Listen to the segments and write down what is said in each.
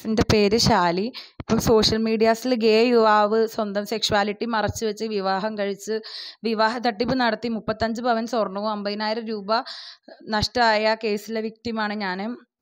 എൻ്റെ പേര് ശാലി ഇപ്പം സോഷ്യൽ മീഡിയാസിൽ ഗേ യുവാവ് സ്വന്തം സെക്ഷുവാലിറ്റി മറച്ചു വെച്ച് വിവാഹം കഴിച്ച് വിവാഹ തട്ടിപ്പ് നടത്തി മുപ്പത്തഞ്ച് പവൻ സ്വർണവും അമ്പതിനായിരം രൂപ നഷ്ടമായ കേസിലെ വിക്റ്റിമാണ് ഞാൻ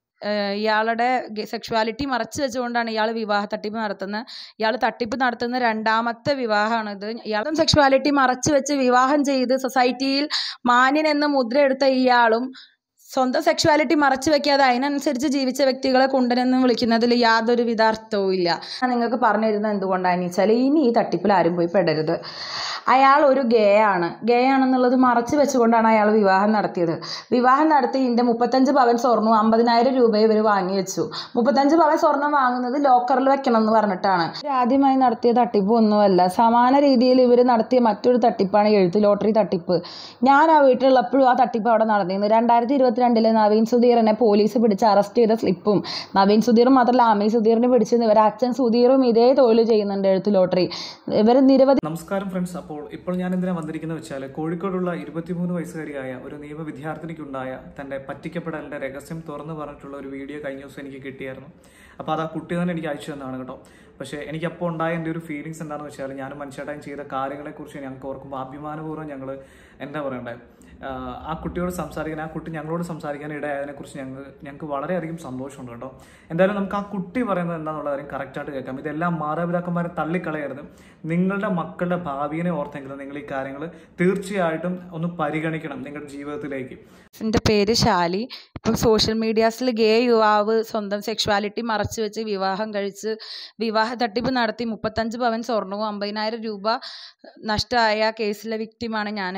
ഇയാളുടെ സെക്ഷുവാലിറ്റി മറച്ചു വെച്ചുകൊണ്ടാണ് ഇയാൾ വിവാഹ തട്ടിപ്പ് നടത്തുന്നത് ഇയാൾ തട്ടിപ്പ് നടത്തുന്ന രണ്ടാമത്തെ വിവാഹമാണിത് ഇയാളും സെക്ഷുവാലിറ്റി മറച്ചു വെച്ച് വിവാഹം ചെയ്ത് സൊസൈറ്റിയിൽ മാന്യൻ എന്ന മുദ്ര എടുത്ത ഇയാളും സ്വന്തം സെക്ഷുവാലിറ്റി മറച്ചു വെക്കാതെ അതിനനുസരിച്ച് ജീവിച്ച വ്യക്തികളെ കുണ്ടനെന്ന് വിളിക്കുന്നതിൽ യാതൊരു വിധ അർത്ഥവും ഇല്ല ഞാൻ നിങ്ങൾക്ക് പറഞ്ഞു തരുന്നത് എന്തുകൊണ്ടാണെന്ന് വെച്ചാൽ ഇനി ഈ തട്ടിപ്പിൽ ആരും പോയി പെടരുത് അയാൾ ഒരു ഗേ ആണ് ഗേ ആണെന്നുള്ളത് മറച്ചു വെച്ചുകൊണ്ടാണ് അയാൾ വിവാഹം നടത്തിയത് വിവാഹം നടത്തി ഇതിൻ്റെ മുപ്പത്തഞ്ച് പവൻ സ്വർണ്ണവും അമ്പതിനായിരം രൂപ ഇവർ വാങ്ങി വെച്ചു മുപ്പത്തഞ്ച് പവൻ സ്വർണം വാങ്ങുന്നത് ലോക്കറിൽ വെക്കണം എന്ന് പറഞ്ഞിട്ടാണ് ഇവർ ആദ്യമായി നടത്തിയ തട്ടിപ്പ് ഒന്നുമല്ല സമാന രീതിയിൽ ഇവർ നടത്തിയ മറ്റൊരു തട്ടിപ്പാണ് എഴുത്ത് ലോട്ടറി തട്ടിപ്പ് ഞാൻ ആ വീട്ടിലുള്ളപ്പോഴും ആ തട്ടിപ്പ് അവിടെ നടന്നിരുന്നു രണ്ടായിരത്തി ഇരുപത്തിരണ്ടില് നവീൻ സുധീറിനെ പോലീസ് പിടിച്ച് അറസ്റ്റ് ചെയ്ത സ്ലിപ്പും നവീൻ സുധീർ മാത്രമല്ല അമി സുധീറിനെ പിടിച്ച് ഇവർ അച്ഛൻ സുധീറും ഇതേ തൊഴിൽ ചെയ്യുന്നുണ്ട് എഴുത്ത് ലോട്ടറി ഇവർ നിരവധി നമസ്കാരം ഫ്രണ്ട്സ് അപ്പോൾ ഇപ്പോൾ ഞാൻ എന്തിനാ വന്നിരിക്കുന്നത് വെച്ചാൽ കോഴിക്കോടുള്ള ഇരുപത്തിമൂന്ന് വയസ്സുകാരിയായ ഒരു നിയമ വിദ്യാർത്ഥിനിക്കുണ്ടായ തന്റെ പറ്റിക്കപ്പെടലിന്റെ രഹസ്യം തുറന്നു പറഞ്ഞിട്ടുള്ള ഒരു വീഡിയോ കഴിഞ്ഞ ദിവസം എനിക്ക് കിട്ടിയായിരുന്നു അപ്പോൾ അത് ആ കുട്ടി തന്നെ എനിക്ക് അയച്ചു തന്നതാണ് കേട്ടോ പക്ഷേ എനിക്ക് അപ്പോൾ ഉണ്ടായ എൻ്റെ ഒരു ഫീലിങ്സ് എന്താണെന്ന് വെച്ചാൽ ഞാനും മനുഷ്യട്ടായും ചെയ്ത കാര്യങ്ങളെക്കുറിച്ച് ഞങ്ങൾക്ക് ഓർക്കുമ്പോൾ അഭിമാനപൂർവ്വം ഞങ്ങൾ എന്താ പറയണ്ടേ ആഹ് ആ കുട്ടിയോട് സംസാരിക്കാൻ ആ കുട്ടി ഞങ്ങളോട് സംസാരിക്കാൻ ഇടയായതിനെ കുറിച്ച് ഞങ്ങൾ ഞങ്ങൾക്ക് വളരെയധികം സന്തോഷമുണ്ട് കേട്ടോ എന്തായാലും നമുക്ക് ആ കുട്ടി പറയുന്നത് എന്താണെന്നുള്ള കാര്യം കറക്റ്റായിട്ട് കേൾക്കാം ഇതെല്ലാം മാതാപിതാക്കന്മാരെ തള്ളിക്കളയരുത് നിങ്ങളുടെ മക്കളുടെ ഭാവിയെ ഓർത്തെങ്കിലും നിങ്ങൾ ഈ കാര്യങ്ങൾ തീർച്ചയായിട്ടും ഒന്ന് പരിഗണിക്കണം നിങ്ങളുടെ ജീവിതത്തിലേക്ക് എൻ്റെ പേര് ശാലി ഇപ്പം സോഷ്യൽ മീഡിയാസിൽ ഗേ യുവാവ് സ്വന്തം സെക്ഷുവാലിറ്റി മറച്ചു വെച്ച് വിവാഹം കഴിച്ച് വിവാഹ തട്ടിപ്പ് നടത്തി മുപ്പത്തഞ്ച് പവൻ സ്വർണവും അമ്പതിനായിരം രൂപ നഷ്ടമായ കേസിലെ വിക്റ്റിമാണ് ഞാൻ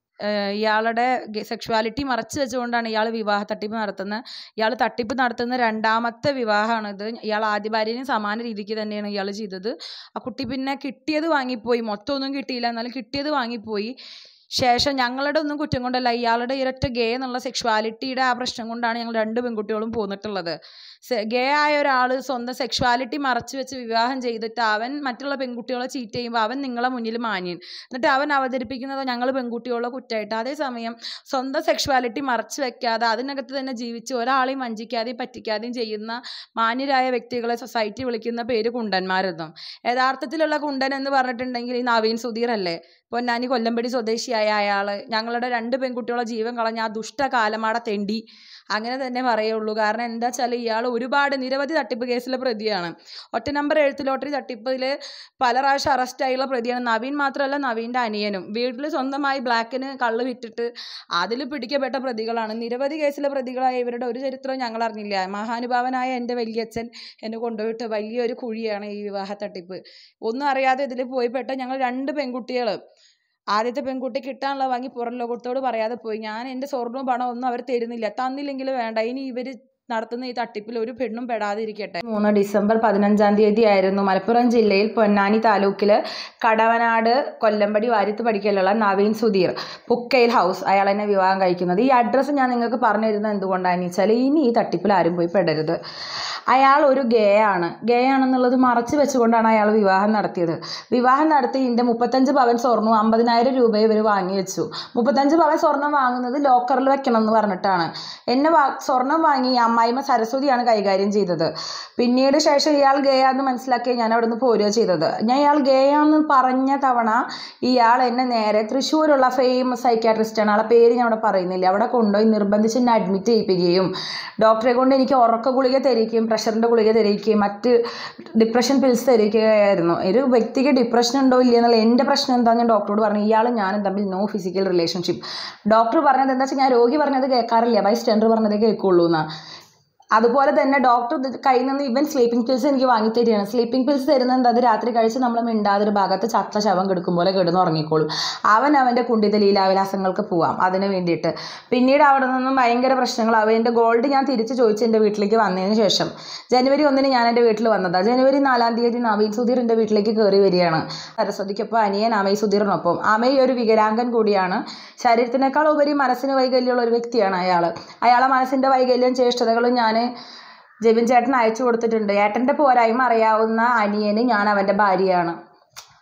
ഇയാളുടെ സെക്ഷുവാലിറ്റി മറച്ചു വെച്ചുകൊണ്ടാണ് ഇയാൾ വിവാഹ തട്ടിപ്പ് നടത്തുന്നത് ഇയാൾ തട്ടിപ്പ് നടത്തുന്ന രണ്ടാമത്തെ വിവാഹമാണിത് ഇയാൾ ആദ്യ ഭാര്യനും സമാന രീതിക്ക് തന്നെയാണ് ഇയാൾ ചെയ്തത് ആ കുട്ടി പിന്നെ കിട്ടിയത് വാങ്ങിപ്പോയി മൊത്തമൊന്നും കിട്ടിയില്ല എന്നാലും കിട്ടിയത് വാങ്ങിപ്പോയി ശേഷം ഞങ്ങളുടെ ഒന്നും കുറ്റം കൊണ്ടല്ല ഇയാളുടെ ഇരട്ട ഗേ എന്നുള്ള സെക്ഷുവാലിറ്റിയുടെ ആ പ്രശ്നം കൊണ്ടാണ് ഞങ്ങൾ രണ്ട് പെൺകുട്ടികളും പോന്നിട്ടുള്ളത് ഗേ ആയ ഒരാൾ സ്വന്തം സെക്ഷുവാലിറ്റി മറച്ചു വെച്ച് വിവാഹം ചെയ്തിട്ട് അവൻ മറ്റുള്ള പെൺകുട്ടികളെ ചീറ്റ് ചെയ്യുമ്പോൾ അവൻ നിങ്ങളെ മുന്നിൽ മാന്യൻ എന്നിട്ട് അവൻ അവതരിപ്പിക്കുന്നത് ഞങ്ങൾ പെൺകുട്ടികളുടെ കുറ്റമായിട്ട് അതേസമയം സ്വന്തം സെക്ഷുവാലിറ്റി മറച്ചു വെക്കാതെ അതിനകത്ത് തന്നെ ജീവിച്ച് ഒരാളെയും വഞ്ചിക്കാതെയും പറ്റിക്കാതെയും ചെയ്യുന്ന മാന്യരായ വ്യക്തികളെ സൊസൈറ്റി വിളിക്കുന്ന പേര് കുണ്ടന്മാരെന്നും യഥാർത്ഥത്തിലുള്ള കുണ്ടൻ എന്ന് പറഞ്ഞിട്ടുണ്ടെങ്കിൽ ഈ നവീൻ സുധീർ അല്ലേ പൊന്നാനി കൊല്ലമ്പടി സ്വദേശിയായ അയാൾ ഞങ്ങളുടെ രണ്ട് പെൺകുട്ടികളെ ജീവൻ കളഞ്ഞ ആ ദുഷ്ടകാലമാട തെണ്ടി അങ്ങനെ തന്നെ പറയുള്ളൂ കാരണം എന്താ വെച്ചാൽ ഇയാൾ ഒരുപാട് നിരവധി തട്ടിപ്പ് കേസിലെ പ്രതിയാണ് ഒറ്റ നമ്പർ എഴുത്ത് ലോട്ടറി തട്ടിപ്പിൽ പല പ്രാവശ്യം അറസ്റ്റായുള്ള പ്രതിയാണ് നവീൻ മാത്രമല്ല നവീൻ്റെ അനിയനും വീട്ടിൽ സ്വന്തമായി ബ്ലാക്കിന് കള്ള് വിറ്റിട്ട് അതിൽ പിടിക്കപ്പെട്ട പ്രതികളാണ് നിരവധി കേസിലെ പ്രതികളായ ഇവരുടെ ഒരു ചരിത്രവും ഞങ്ങൾ അറിഞ്ഞില്ല മഹാനുഭാവനായ എൻ്റെ വലിയച്ഛൻ എന്നെ കൊണ്ടുപോയിട്ട് വലിയൊരു കുഴിയാണ് ഈ വിവാഹ തട്ടിപ്പ് ഒന്നും അറിയാതെ ഇതിൽ പോയി പെട്ട ഞങ്ങൾ രണ്ട് പെൺകുട്ടികൾ ആദ്യത്തെ പെൺകുട്ടി കിട്ടാനുള്ള വാങ്ങി പുറം ലോകത്തോട് പറയാതെ പോയി ഞാൻ എൻ്റെ സ്വർണ്ണവും പണവും ഒന്നും അവർ തരുന്നില്ല തന്നില്ലെങ്കിൽ വേണ്ട ഇനി ഇവർ നടത്തുന്ന ഈ തട്ടിപ്പിൽ ഒരു പെണ്ണും പെടാതിരിക്കട്ടെ മൂന്ന് ഡിസംബർ പതിനഞ്ചാം തീയതി ആയിരുന്നു മലപ്പുറം ജില്ലയിൽ പൊന്നാനി താലൂക്കിൽ കടവനാട് കൊല്ലമ്പടി വാര്യത്ത് പഠിക്കലുള്ള നവീൻ സുധീർ പുക്കയിൽ ഹൗസ് അയാൾ എന്നെ വിവാഹം കഴിക്കുന്നത് ഈ അഡ്രസ്സ് ഞാൻ നിങ്ങൾക്ക് പറഞ്ഞു തരുന്നത് എന്തുകൊണ്ടാണെന്ന് വെച്ചാൽ ഇനി ഈ തട്ടിപ്പിൽ ആരും പോയി പെടരുത് അയാൾ ഒരു ഗേ ആണ് ഗേ ആണെന്നുള്ളത് മറച്ചു വെച്ചുകൊണ്ടാണ് അയാൾ വിവാഹം നടത്തിയത് വിവാഹം നടത്തി ഇതിൻ്റെ മുപ്പത്തഞ്ച് പവൻ സ്വർണ്ണവും അമ്പതിനായിരം രൂപ ഇവർ വാങ്ങി വെച്ചു മുപ്പത്തഞ്ച് പവൻ സ്വർണം വാങ്ങുന്നത് ലോക്കറിൽ വെക്കണം എന്ന് പറഞ്ഞിട്ടാണ് എന്നെ വാ സ്വർണം വാങ്ങി അമ്മായിമ്മ സരസ്വതിയാണ് കൈകാര്യം ചെയ്തത് പിന്നീട് ശേഷം ഇയാൾ ഗേ ആണെന്ന് മനസ്സിലാക്കി ഞാൻ അവിടെ നിന്ന് പോരുക ചെയ്തത് ഞാൻ ഇയാൾ ഗേ ആണെന്ന് പറഞ്ഞ തവണ ഇയാൾ എന്നെ നേരെ തൃശ്ശൂരുള്ള ഫേമസ് സൈക്യാട്രിസ്റ്റാണ് ആളെ പേര് ഞാൻ അവിടെ പറയുന്നില്ല അവിടെ കൊണ്ടുപോയി നിർബന്ധിച്ച് എന്നെ അഡ്മിറ്റ് ചെയ്യിപ്പിക്കുകയും ഡോക്ടറെ കൊണ്ട് എനിക്ക് ഉറക്ക ഗുളിക തരികയും പ്രഷറിൻ്റെ ഗുളിക തരികയും മറ്റ് ഡിപ്രഷൻ പിൽസ് തരികയായിരുന്നു ഒരു വ്യക്തിക്ക് ഡിപ്രഷൻ ഉണ്ടോ ഇല്ല എന്നുള്ള എൻ്റെ പ്രശ്നം എന്താണെന്ന് ഞാൻ ഡോക്ടറോട് പറഞ്ഞു ഇയാളും ഞാനും തമ്മിൽ നോ ഫിസിക്കൽ റിലേഷൻഷിപ്പ് ഡോക്ടർ പറഞ്ഞത് എന്താ വെച്ചാൽ ഞാൻ രോഗി പറഞ്ഞത് കേൾക്കാറില്ല ബൈ സ്റ്റാൻഡർ പറഞ്ഞതേ കേൾക്കുള്ളൂ എന്നാ അതുപോലെ തന്നെ ഡോക്ടർ കയ്യിൽ നിന്ന് ഇവൻ സ്ലീപ്പിംഗ് പിൽസ് എനിക്ക് വാങ്ങി തരികയാണ് സ്ലീപ്പിംഗ് പിൽസ് തരുന്നത് എന്താ അത് രാത്രി കഴിച്ച് നമ്മൾ മിണ്ടാതൊരു ഭാഗത്ത് ചത്ത ശവം കെടുക്കും പോലെ കിടന്ന് ഉറങ്ങിക്കോളും അവൻ അവൻ്റെ കുണ്ടിത ലീലാവിലാസങ്ങൾക്ക് പോവാം അതിന് വേണ്ടിയിട്ട് പിന്നീട് അവിടെ നിന്നും ഭയങ്കര പ്രശ്നങ്ങൾ അവൻ എൻ്റെ ഗോൾഡ് ഞാൻ തിരിച്ച് ചോദിച്ച് എൻ്റെ വീട്ടിലേക്ക് വന്നതിന് ശേഷം ജനുവരി ഒന്നിന് ഞാൻ എൻ്റെ വീട്ടിൽ വന്നതാണ് ജനുവരി നാലാം തീയതി നവീൻ സുധീർ എൻ്റെ വീട്ടിലേക്ക് കയറി വരികയാണ് സരസ്വതിക്കൊപ്പം അനിയൻ അമയ് സുധീറിനൊപ്പം അമയ് ഒരു വികലാംഗൻ കൂടിയാണ് ശരീരത്തിനേക്കാൾ ഉപരി മനസ്സിന് വൈകല്യമുള്ള ഒരു വ്യക്തിയാണ് അയാൾ അയാളെ മനസ്സിൻ്റെ വൈകല്യം ചേഷ്ടതകളും ഞാൻ ജെബിൻ ചേട്ടൻ അയച്ചു കൊടുത്തിട്ടുണ്ട് ഏട്ടൻ്റെ പോരായ്മ അറിയാവുന്ന അനിയന് ഞാൻ അവൻ്റെ ഭാര്യയാണ്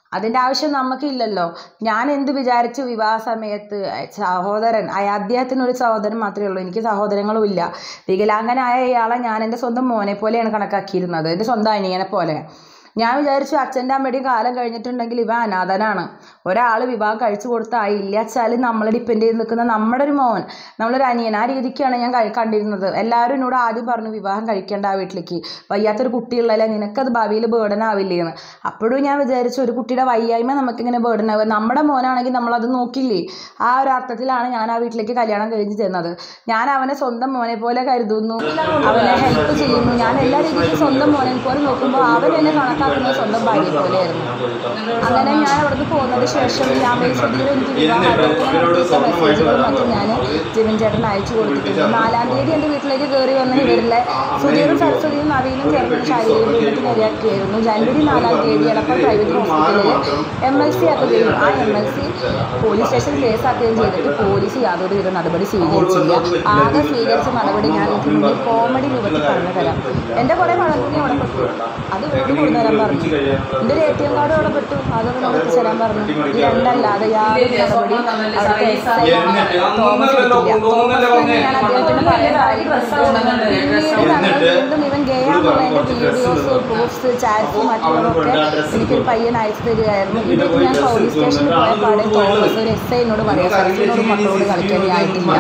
അതിൻ്റെ ആവശ്യം നമുക്കില്ലല്ലോ ഞാൻ എന്ത് വിചാരിച്ചു വിവാഹ സമയത്ത് സഹോദരൻ അയ- അദ്ദേഹത്തിന് ഒരു സഹോദരൻ മാത്രമേ ഉള്ളൂ എനിക്ക് സഹോദരങ്ങളും ഇല്ല വികലാംഗനായ ഇയാളെ ഞാൻ എൻ്റെ സ്വന്തം മോനെ പോലെയാണ് കണക്കാക്കിയിരുന്നത് എൻ്റെ സ്വന്തം അനിയനെ പോലെ ഞാൻ വിചാരിച്ചു അച്ഛൻ്റെ അമ്മയുടെയും കാലം കഴിഞ്ഞിട്ടുണ്ടെങ്കിൽ ഇവ അനാഥനാണ് ഒരാൾ വിവാഹം കഴിച്ചു കൊടുത്താൽ ഇല്ല വെച്ചാൽ നമ്മളെ ഡിപ്പെൻഡ് ചെയ്ത് നിൽക്കുന്ന നമ്മുടെ ഒരു മോൻ നമ്മളൊരു അനിയൻ ആ രീതിക്കാണ് ഞാൻ കഴി- കണ്ടിരുന്നത് എല്ലാവരും എന്നോട് ആദ്യം പറഞ്ഞു വിവാഹം കഴിക്കേണ്ട ആ വീട്ടിലേക്ക് വയ്യാത്തൊരു കുട്ടിയുള്ളല്ലേ നിനക്കത് ഭാവിയിൽ ബേർഡൻ ആവില്ലേ എന്ന് അപ്പോഴും ഞാൻ വിചാരിച്ചു ഒരു കുട്ടിയുടെ വയ്യായ്മ നമുക്കിങ്ങനെ ബേർഡൻ ആവുക നമ്മുടെ മോനാണെങ്കിൽ നമ്മളത് നോക്കില്ലേ ആ ഒരു അർത്ഥത്തിലാണ് ഞാൻ ആ വീട്ടിലേക്ക് കല്യാണം കഴിഞ്ഞ് ചെന്നത് ഞാൻ അവനെ സ്വന്തം മോനെ പോലെ കരുതുന്നു അവനെ ഹെൽപ്പ് ചെയ്യുന്നു ഞാൻ എല്ലാ രീതിയിലും സ്വന്തം മോനെ പോലെ നോക്കുമ്പോൾ അവൻ എന്നെ കണക്കാക്കുന്നത് സ്വന്തം ഭാര്യ പോലെയായിരുന്നു അങ്ങനെ ഞാൻ അവിടുന്ന് പോകുന്നതിന് ശേഷം ഈ അമേൽ സുധീർ എനിക്ക് വിവാഹാലോചന മെസ്സേജുകളും മറ്റും ഞാൻ ജിവിൻ ചേട്ടൻ അയച്ചു കൊടുത്തിട്ടുണ്ട് നാലാം തീയതി എൻ്റെ വീട്ടിലേക്ക് കയറി വന്ന ഇവരിലെ സുധീറും സരസ്വതിയും നവീനും ചേർന്ന് ശാരീരിക പീഡനത്തിന് ഇരയാക്കിയായിരുന്നു ജനുവരി നാലാം തീയതി എടപ്പാൾ പ്രൈവറ്റ് ഹോസ്പിറ്റലിൽ എം എൽ സി ആക്കുകയും ആ M L C police station കേസാക്കുകയും ചെയ്തിട്ട് പോലീസ് യാതൊരു വിധ നടപടി സ്വീകരിച്ചില്ല ആകെ സ്വീകരിച്ച നടപടി ഞാൻ ഇതിന് മുന്നിൽ കോമഡി രൂപത്തിൽ പറഞ്ഞു തരാം എൻ്റെ കുറേ പണത്തിന് അവിടെ പെട്ടു അത് വീട്ടിൽ കൊണ്ടുതരാൻ പറഞ്ഞു എൻ്റെ ഒരു എ ടി എം കാർഡ് അവിടെ പെട്ടു അതൊക്കെ നമ്മൾ എത്തിച്ചേരാൻ പറഞ്ഞു ഇത് രണ്ടല്ലാതെ യാതൊരു നടപടിയും അവിടുത്തെ എസ് ഐ തോമസ് എടുത്തില്ല തോമസിന് ഞാൻ അദ്ദേഹത്തിന് പല കാര്യങ്ങളും പിന്നീട് ഞങ്ങൾ വീണ്ടും ഇവൻ ഗേ ആണെന്നുള്ളതിൻ്റെ വീഡിയോസ് പോസ്റ്റ് ചാറ്റ്സ് മറ്റുള്ളതൊക്കെ എനിക്കൊരു പയ്യൻ അയച്ചു തരികയായിരുന്നു ഇതൊക്കെ ഞാൻ പോലീസ് സ്റ്റേഷനിൽ പോയ പാടെ തോമസ് ഒരു എസ് ഐനോട് പറയാം സച്ചിനോട് മക്കളോട് കളിക്കാൻ ആയിട്ടില്ല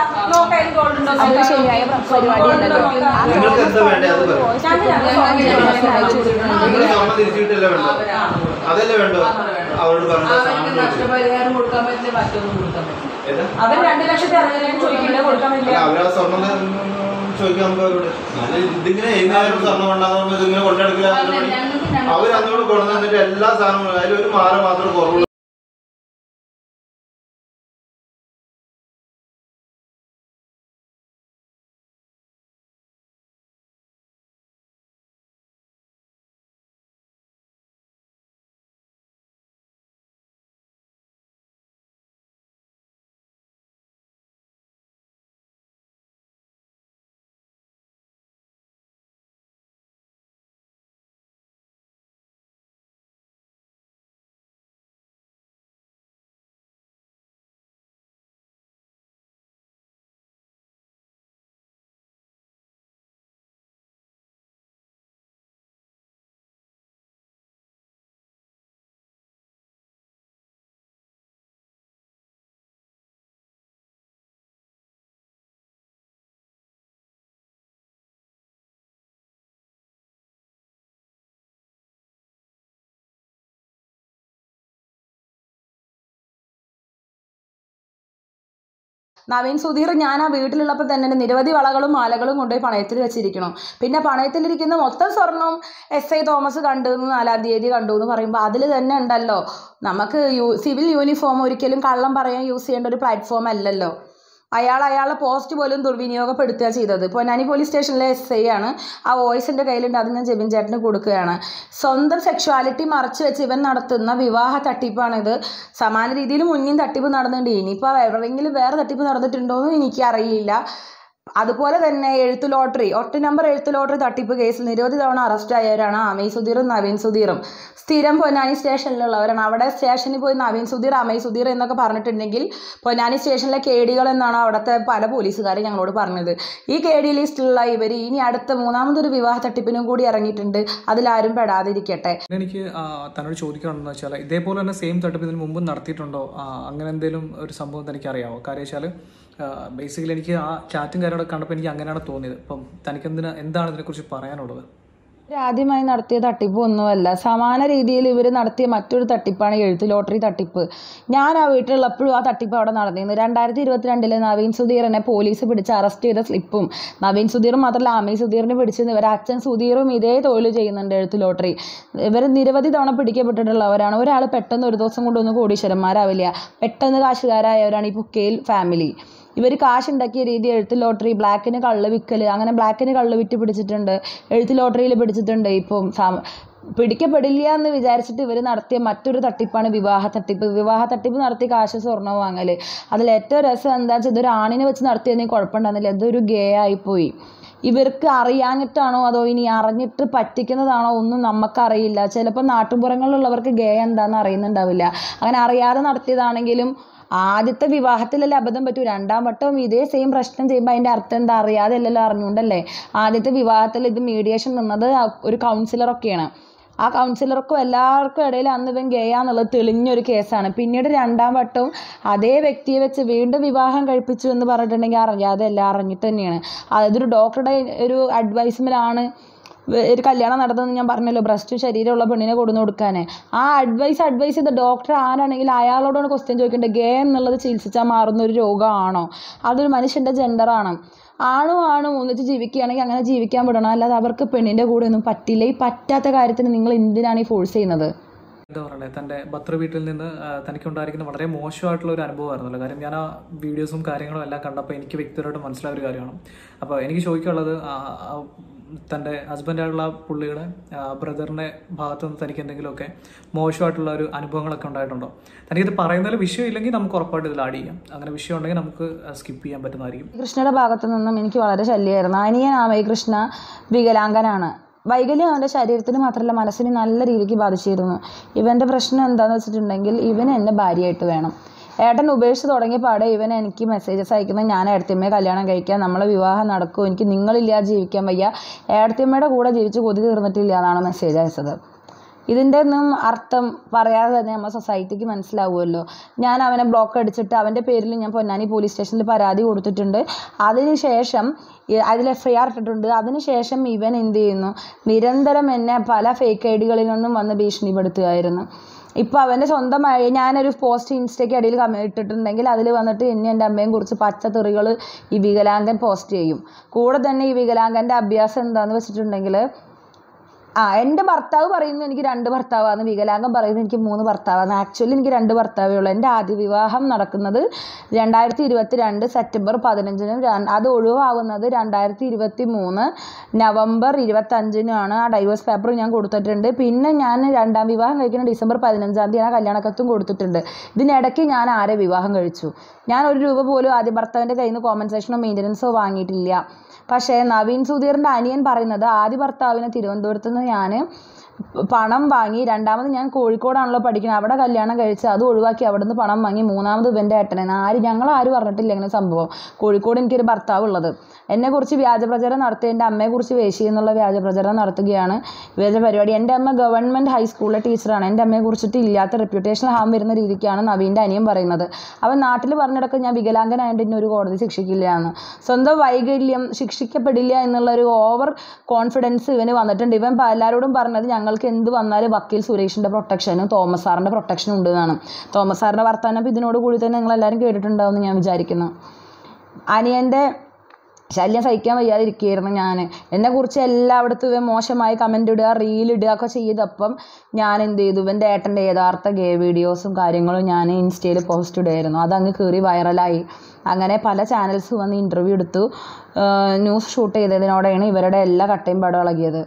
അതൊരു ശരിയായ പ്ര- പരിപാടിയല്ലല്ലോ ആ നിങ്ങൾക്ക് എന്താ വേണ്ടേ അത് പറ. voice recording ഞാൻ അയച്ചു കൊടുക്കുന്നുണ്ട് നിങ്ങൾ സമ്മതം തിരിച്ചിട്ടല്ലേ വേണ്ടോ അതല്ലേ വേണ്ടോ അവരോട് പറഞ്ഞ അവർക്ക് നഷ്ടപരിഹാരം കൊടുക്കാൻ പറ്റില്ല മറ്റൊന്നും കൊടുക്കാൻ പറ്റില്ല ഏതാ? അവൻ രണ്ട് ലക്ഷത്തി അറുപതിനായിരം ചോദിക്കില്ല കൊടുക്കാൻ അല്ല, പറ്റില്ല അവരാ സ്വർണ്ണം ചോദിക്കാൻ നമുക്ക് അവരോട് നല്ല ഇതിങ്ങനെ ഏതായാലും സ്വർണ്ണം കൊണ്ടാകുമ്പോൾ ഇതിങ്ങനെ കൊണ്ടെടുക്കില്ല അവർ അങ്ങോട്ട് കൊണ്ടു തന്നിട്ട് എല്ലാ സാധനങ്ങളും അതിൽ ഒരു മാല മാത്രം കുറവുള്ളൂ നവീൻ സുധീർ ഞാൻ ആ വീട്ടിലുള്ളപ്പോൾ തന്നെ നിരവധി വളകളും മാലകളും കൊണ്ടുപോയി പണയത്തിൽ വെച്ചിരിക്കണം പിന്നെ പണയത്തിലിരിക്കുന്ന മൊത്തം സ്വർണവും എസ് ഐ തോമസ് കണ്ടു എന്ന് നാലാം തീയതി കണ്ടു എന്ന് പറയുമ്പോൾ അതിൽ തന്നെ ഉണ്ടല്ലോ നമുക്ക് യു സിവിൽ യൂണിഫോം ഒരിക്കലും കള്ളം പറയാൻ യൂസ് ചെയ്യേണ്ട ഒരു പ്ലാറ്റ്ഫോം അല്ലല്ലോ അയാൾ അയാളുടെ പോസ്റ്റ് പോലും ദുർവിനിയോഗപ്പെടുത്തുക ചെയ്തത് പൊന്നാനി പോലീസ് സ്റ്റേഷനിലെ എസ് ഐ ആണ് ആ വോയിസ് എൻ്റെ കയ്യിലുണ്ട് അത് ഞാൻ ജെബിൻ ചേട്ടന് കൊടുക്കുകയാണ് സ്വന്തം സെക്ഷുവാലിറ്റി മറച്ചു വെച്ച് ഇവൻ നടത്തുന്ന വിവാഹ തട്ടിപ്പാണിത് സമാന രീതിയിൽ മുന്നിൽ തട്ടിപ്പ് നടന്നിട്ടുണ്ട് ഇനിയിപ്പോൾ എവിടെയെങ്കിലും വേറെ തട്ടിപ്പ് നടന്നിട്ടുണ്ടോ എന്ന് എനിക്കറിയില്ല അതുപോലെ തന്നെ എഴുത്ത് ലോട്ടറി ഒറ്റ നമ്പർ എഴുത്ത് ലോട്ടറി തട്ടിപ്പ് കേസിൽ നിരവധി തവണ അറസ്റ്റ് ആയവരാണ് അമയ് സുധീറും നവീൻ സുധീറും സ്ഥിരം പൊന്നാനി സ്റ്റേഷനിലുള്ളവരാണ് അവിടെ സ്റ്റേഷനിൽ പോയി നവീൻ സുധീർ അമയ് സുധീർ എന്നൊക്കെ പറഞ്ഞിട്ടുണ്ടെങ്കിൽ പൊന്നാനി സ്റ്റേഷനിലെ കേടികൾ എന്നാണ് അവിടുത്തെ പല പോലീസുകാരും ഞങ്ങളോട് പറഞ്ഞത് ഈ കേടി ലിസ്റ്റിലുള്ള ഇവർ ഇനി അടുത്ത മൂന്നാമതൊരു വിവാഹ തട്ടിപ്പിനും കൂടി ഇറങ്ങിയിട്ടുണ്ട് അതിലാരും പെടാതിരിക്കട്ടെ പിന്നെ എനിക്ക് ആ, തന്നോട് ചോദിക്കുകയാണെന്ന് വെച്ചാൽ ഇതേപോലെ തന്നെ സെയിം തട്ടിപ്പ് ഇതിന് മുമ്പ് നടത്തിയിട്ടുണ്ടോ ആ, അങ്ങനെ എന്തെങ്കിലും ഒരു സംഭവം തനിക്ക് അറിയാമോ കാര്യം വെച്ചാൽ ബേസിക്കലി എനിക്ക് ആ ചാറ്റും കാര്യങ്ങളൊക്കെ കണ്ടപ്പോൾ എനിക്ക് അങ്ങനെയാണ് തോന്നിയത് അപ്പം തനിക്ക് എന്തിനാ എന്താണ് ഇതിനെക്കുറിച്ച് പറയാനുള്ളത് ആദ്യമായി നടത്തിയ തട്ടിപ്പ് ഒന്നുമല്ല സമാന രീതിയിൽ ഇവർ നടത്തിയ മറ്റൊരു തട്ടിപ്പാണ് എഴുത്ത് ലോട്ടറി തട്ടിപ്പ് ഞാൻ ആ വീട്ടിലുള്ളപ്പോഴും ആ തട്ടിപ്പ് അവിടെ നടന്നിരുന്നു രണ്ടായിരത്തി ഇരുപത്തിരണ്ടില് നവീൻ സുധീറിനെ പോലീസ് പിടിച്ച് അറസ്റ്റ് ചെയ്ത സ്ലിപ്പും നവീൻ സുധീറും മാത്രമല്ല അമി സുധീറിനെ പിടിച്ച് ഇവർ അച്ഛൻ സുധീറും ഇതേ തൊഴിൽ ചെയ്യുന്നുണ്ട് എഴുത്ത് ലോട്ടറി ഇവർ നിരവധി തവണ പിടിക്കപ്പെട്ടിട്ടുള്ളവരാണ് ഒരാൾ പെട്ടെന്ന് ഒരു ദിവസം കൊണ്ടൊന്നും കോടീശ്വരന്മാരാവില്ല പെട്ടെന്ന് കാശുകാരായവരാണ് ഈ പുക്കേൽ ഫാമിലി ഇവർ കാശുണ്ടാക്കിയ രീതി എഴുത്ത് ലോട്ടറി ബ്ലാക്കിന് കള്ള് വിൽക്കൽ അങ്ങനെ ബ്ലാക്കിന് കള്ള് വിറ്റ് പിടിച്ചിട്ടുണ്ട് എഴുത്ത് ലോട്ടറിയിൽ പിടിച്ചിട്ടുണ്ട് ഇപ്പം സാ- പിടിക്കപ്പെടില്ല എന്ന് വിചാരിച്ചിട്ട് ഇവർ നടത്തിയ മറ്റൊരു തട്ടിപ്പാണ് വിവാഹ തട്ടിപ്പ് വിവാഹ തട്ടിപ്പ് നടത്തി കാശ് സ്വർണ്ണം വാങ്ങൽ അതിൽ ഏറ്റവും രസം എന്താ വെച്ചാൽ ഇതൊരു ആണിനെ വെച്ച് നടത്തിയതിന് കുഴപ്പമുണ്ടായിരുന്നില്ല ഇതൊരു ഗേ ആയിപ്പോയി ഇവർക്ക് അറിയാഞ്ഞിട്ടാണോ അതോ ഇനി അറിഞ്ഞിട്ട് പറ്റിക്കുന്നതാണോ ഒന്നും നമുക്കറിയില്ല ചിലപ്പോൾ നാട്ടുപുറങ്ങളിലുള്ളവർക്ക് ഗേ എന്താണെന്ന് അറിയുന്നുണ്ടാവില്ല അങ്ങനെ അറിയാതെ നടത്തിയതാണെങ്കിലും ആദ്യത്തെ വിവാഹത്തിലല്ലേ അബദ്ധം പറ്റൂ രണ്ടാം വട്ടവും ഇതേ സെയിം പ്രശ്നം ചെയ്യുമ്പോൾ അതിൻ്റെ അർത്ഥം എന്താ അറിയാതെ അല്ലല്ലോ അറിഞ്ഞുകൊണ്ടല്ലേ ആദ്യത്തെ വിവാഹത്തിൽ ഇത് മീഡിയേഷൻ നിന്നത് ആ ഒരു കൗൺസിലറൊക്കെയാണ് ആ കൗൺസിലർക്കും എല്ലാവർക്കും ഇടയിൽ അന്ന് ഇവൻ ഗേയാന്നുള്ളത് തെളിഞ്ഞൊരു കേസാണ് പിന്നീട് രണ്ടാം വട്ടവും അതേ വ്യക്തിയെ വെച്ച് വീണ്ടും വിവാഹം കഴിപ്പിച്ചു എന്ന് പറഞ്ഞിട്ടുണ്ടെങ്കിൽ അറിയാതെ എല്ലാം അറിഞ്ഞിട്ട് തന്നെയാണ് അതൊരു ഡോക്ടറുടെ ഒരു അഡ്വൈസ്മെൻ്റാണ് ഒരു കല്യാണം നടന്നതെന്ന് ഞാൻ പറഞ്ഞല്ലോ ബ്രസ്റ്റ് ശരീരമുള്ള പെണ്ണിനെ കൊടുന്നു കൊടുക്കാൻ ആ അഡ്വൈസ് അഡ്വൈസ് ചെയ്ത ഡോക്ടർ ആരാണെങ്കിൽ അയാളോടാണ് ക്വസ്റ്റ്യൻ ചോദിക്കേണ്ടത് ഗേ എന്നുള്ളത് ചികിത്സിച്ചാൽ മാറുന്ന ഒരു രോഗമാണോ അതൊരു മനുഷ്യൻ്റെ ജെൻഡറാണ് ആണും ആണും ഒന്നിച്ച് ജീവിക്കുകയാണെങ്കിൽ അങ്ങനെ ജീവിക്കാൻ വിടണം അല്ലാതെ അവർക്ക് പെണ്ണിൻ്റെ കൂടെ ഒന്നും പറ്റില്ല ഈ പറ്റാത്ത കാര്യത്തിന് നിങ്ങൾ എന്തിനാണ് ഈ ഫോഴ്സ് ചെയ്യുന്നത് എന്താ പറയുക തൻ്റെ ഭർത്തൃ വീട്ടിൽ നിന്ന് ആ, തനിക്കുണ്ടായിരിക്കുന്ന വളരെ മോശമായിട്ടുള്ള ഒരു അനുഭവമായിരുന്നല്ലോ കാര്യം ഞാൻ ആ വീഡിയോസും കാര്യങ്ങളും എല്ലാം കണ്ടപ്പോൾ എനിക്ക് വ്യക്തിപരമായിട്ട് മനസ്സിലായ ഒരു കാര്യമാണ് അപ്പോൾ എനിക്ക് ചോദിക്കാനുള്ളത് ആ, ആ, തൻ്റെ ഹസ്ബൻഡായിട്ടുള്ള പുള്ളിയുടെ ബ്രദറിൻ്റെ ഭാഗത്തു നിന്ന് തനിക്ക് എന്തെങ്കിലുമൊക്കെ മോശമായിട്ടുള്ള ഒരു അനുഭവങ്ങളൊക്കെ ഉണ്ടായിട്ടുണ്ടോ തനിക്കിത് പറയുന്നതിൽ വിഷയമില്ലെങ്കിൽ നമുക്ക് ഉറപ്പായിട്ട് ഇതിൽ ആഡ് ചെയ്യാം അങ്ങനെ വിഷയം ഉണ്ടെങ്കിൽ നമുക്ക് സ്കിപ്പ് ചെയ്യാൻ പറ്റുന്നതായിരിക്കും കൃഷ്ണയുടെ ഭാഗത്തു നിന്നും എനിക്ക് വളരെ ശല്യമായിരുന്നു അനിയൻ ആമയി കൃഷ്ണ വികലാംഗനാണ് വൈകല്യം അവൻ്റെ ശരീരത്തിന് മാത്രമല്ല മനസ്സിനെ നല്ല രീതിക്ക് ബാധിച്ചിരുന്നു ഇവൻ്റെ പ്രശ്നം എന്താണെന്ന് വെച്ചിട്ടുണ്ടെങ്കിൽ ഇവൻ എന്നെ ഭാര്യയായിട്ട് വേണം ഏട്ടൻ ഉപേക്ഷിച്ച് തുടങ്ങിയ പാടെ ഇവൻ എനിക്ക് മെസ്സേജസ് അയക്കുന്നത് ഞാൻ ഏടത്തിയമ്മയെ കല്യാണം കഴിക്കാം നമ്മളെ വിവാഹം നടക്കും എനിക്ക് നിങ്ങളില്ലാതെ ജീവിക്കാൻ വയ്യ ഏടത്തിയമ്മയുടെ കൂടെ ജീവിച്ച് കൊതി തീർന്നിട്ടില്ല എന്നാണ് മെസ്സേജ് അയച്ചത് ഇതിൻ്റെ ഒന്നും അർത്ഥം പറയാതെ തന്നെ നമ്മുടെ സൊസൈറ്റിക്ക് മനസ്സിലാവുമല്ലോ ഞാൻ അവനെ ബ്ലോക്ക് അടിച്ചിട്ട് അവൻ്റെ പേരിൽ ഞാൻ പൊന്നാനി പോലീസ് സ്റ്റേഷനിൽ പരാതി കൊടുത്തിട്ടുണ്ട് അതിനുശേഷം ഈ- അതിൽ എഫ് ഐ ആർ ഇട്ടിട്ടുണ്ട് അതിനുശേഷം ഇവൻ എന്ത് ചെയ്യുന്നു നിരന്തരം എന്നെ പല ഫേക്ക് ഐ ഡികളിൽ നിന്നും വന്ന് ഭീഷണിപ്പെടുത്തുകയായിരുന്നു ഇപ്പോൾ അവൻ്റെ സ്വന്തമായി ഞാനൊരു പോസ്റ്റ് ഇൻസ്റ്റയ്ക്ക് ഇടയിൽ കമ ഇട്ടിട്ടുണ്ടെങ്കിൽ അതിൽ വന്നിട്ട് എന്നെ എൻ്റെ അമ്മയും കുറിച്ച് പച്ചത്തെറികൾ ഈ വികലാംഗൻ പോസ്റ്റ് ചെയ്യും കൂടെ തന്നെ ഈ വികലാംഗൻ്റെ അഭ്യാസം എന്താണെന്ന് വെച്ചിട്ടുണ്ടെങ്കിൽ ആ എൻ്റെ ഭർത്താവ് പറയുന്നു എനിക്ക് രണ്ട് ഭർത്താവാണ് വികലാംഗം പറയുന്നു എനിക്ക് മൂന്ന് ഭർത്താവാണ് ആക്ച്വലി എനിക്ക് രണ്ട് ഭർത്താവേ ഉള്ളൂ എൻ്റെ ആദ്യ വിവാഹം നടക്കുന്നത് രണ്ടായിരത്തി ഇരുപത്തി രണ്ട് സെപ്റ്റംബർ പതിനഞ്ചിനും ര- അത് ഒഴിവാകുന്നത് രണ്ടായിരത്തി ഇരുപത്തി മൂന്ന് നവംബർ ഇരുപത്തഞ്ചിനുമാണ് ആ ഡൈവേഴ്സ് പേപ്പർ ഞാൻ കൊടുത്തിട്ടുണ്ട് പിന്നെ ഞാൻ രണ്ടാം വിവാഹം കഴിക്കുന്ന ഡിസംബർ പതിനഞ്ചാം തീയതി ആ കല്യാണക്കത്തും കൊടുത്തിട്ടുണ്ട് ഇതിനിടയ്ക്ക് ഞാൻ ആരെ വിവാഹം കഴിച്ചു ഞാൻ ഒരു രൂപ പോലും ആദ്യ ഭർത്താവിൻ്റെ കയ്യിൽ നിന്ന് കോമ്പൻസേഷനോ മെയിൻ്റനൻസോ വാങ്ങിയിട്ടില്ല പക്ഷേ നവീൻ സുധീറിൻ്റെ അനിയൻ പറയുന്നത് ആദ്യ ഭർത്താവിന് തിരുവനന്തപുരത്ത് നിന്ന് ഞാൻ പണം വാങ്ങി രണ്ടാമത് ഞാൻ കോഴിക്കോടാണല്ലോ പഠിക്കുന്നത് അവിടെ കല്യാണം കഴിച്ച് അത് ഒഴിവാക്കി അവിടെ നിന്ന് പണം വാങ്ങി മൂന്നാമത് ഇവൻ്റെ ഏട്ടനെ ആര് ഞങ്ങൾ ആരും പറഞ്ഞിട്ടില്ല ഇങ്ങനെ സംഭവം കോഴിക്കോട് എനിക്കൊരു ഭർത്താവ് ഉള്ളത് എന്നെക്കുറിച്ച് വ്യാജപ്രചരണം നടത്തി എൻ്റെ അമ്മയെക്കുറിച്ച് വേശി എന്നുള്ള വ്യാജപ്രചരണം നടത്തുകയാണ് ഇവരുടെ പരിപാടി എൻ്റെ അമ്മ ഗവൺമെൻറ് ഹൈസ്കൂളിലെ ടീച്ചറാണ് എൻ്റെ അമ്മയെ കുറിച്ചിട്ട് ഇല്ലാത്ത റെപ്യൂട്ടേഷൻ ഹാം വരുന്ന രീതിക്കാണ് നവീൻ്റെ അനിയൻ പറയുന്നത് അവൻ നാട്ടിൽ പറഞ്ഞിടക്ക് ഞാൻ വികലാംഗനായതുകൊണ്ട് ഇന്നെ ഒരു കോടതി ശിക്ഷിക്കില്ല എന്ന് സ്വന്തം വൈകല്യം ശിക്ഷിക്കപ്പെടില്ല എന്നുള്ള ഒരു ഓവർ കോൺഫിഡൻസ് ഇവന് വന്നിട്ടുണ്ട് ഇവൻ പ- എല്ലാവരോടും പറഞ്ഞത് ഞങ്ങൾക്ക് എന്ത് വന്നാലും വക്കീൽ സുരേഷിൻ്റെ പ്രൊട്ടക്ഷനും തോമസ് സാറിൻ്റെ പ്രൊട്ടക്ഷനും ഉണ്ട് എന്നാണ് തോമസ് സാറിൻ്റെ വർത്തമാനം അപ്പോൾ ഇതിനോട് കൂടി തന്നെ നിങ്ങളെല്ലാവരും കേട്ടിട്ടുണ്ടാവും എന്ന് ഞാൻ വിചാരിക്കുന്നു അനിയൻ്റെ ശല്യം സഹിക്കാൻ വയ്യാതിരിക്കുകയായിരുന്നു ഞാൻ എന്നെക്കുറിച്ച് എല്ലായിടത്തും ഇവൻ മോശമായി കമൻ്റ് ഇടുക റീൽ ഇടുക ഒക്കെ ചെയ്തപ്പം ഞാൻ എന്ത് ചെയ്തു ഇവൻ്റെ ഏട്ടൻ്റെ യഥാർത്ഥ ഗേ വീഡിയോസും കാര്യങ്ങളും ഞാൻ ഇൻസ്റ്റയിൽ പോസ്റ്റ് ഇടുമായിരുന്നു അതങ്ങ് കയറി വൈറലായി അങ്ങനെ പല ചാനൽസ് വന്ന് ഇൻ്റർവ്യൂ എടുത്തു ന്യൂസ് ഷൂട്ട് ചെയ്തതിനോടെയാണ് ഇവരുടെ എല്ലാ കട്ടയും പടം ഇളകിയത്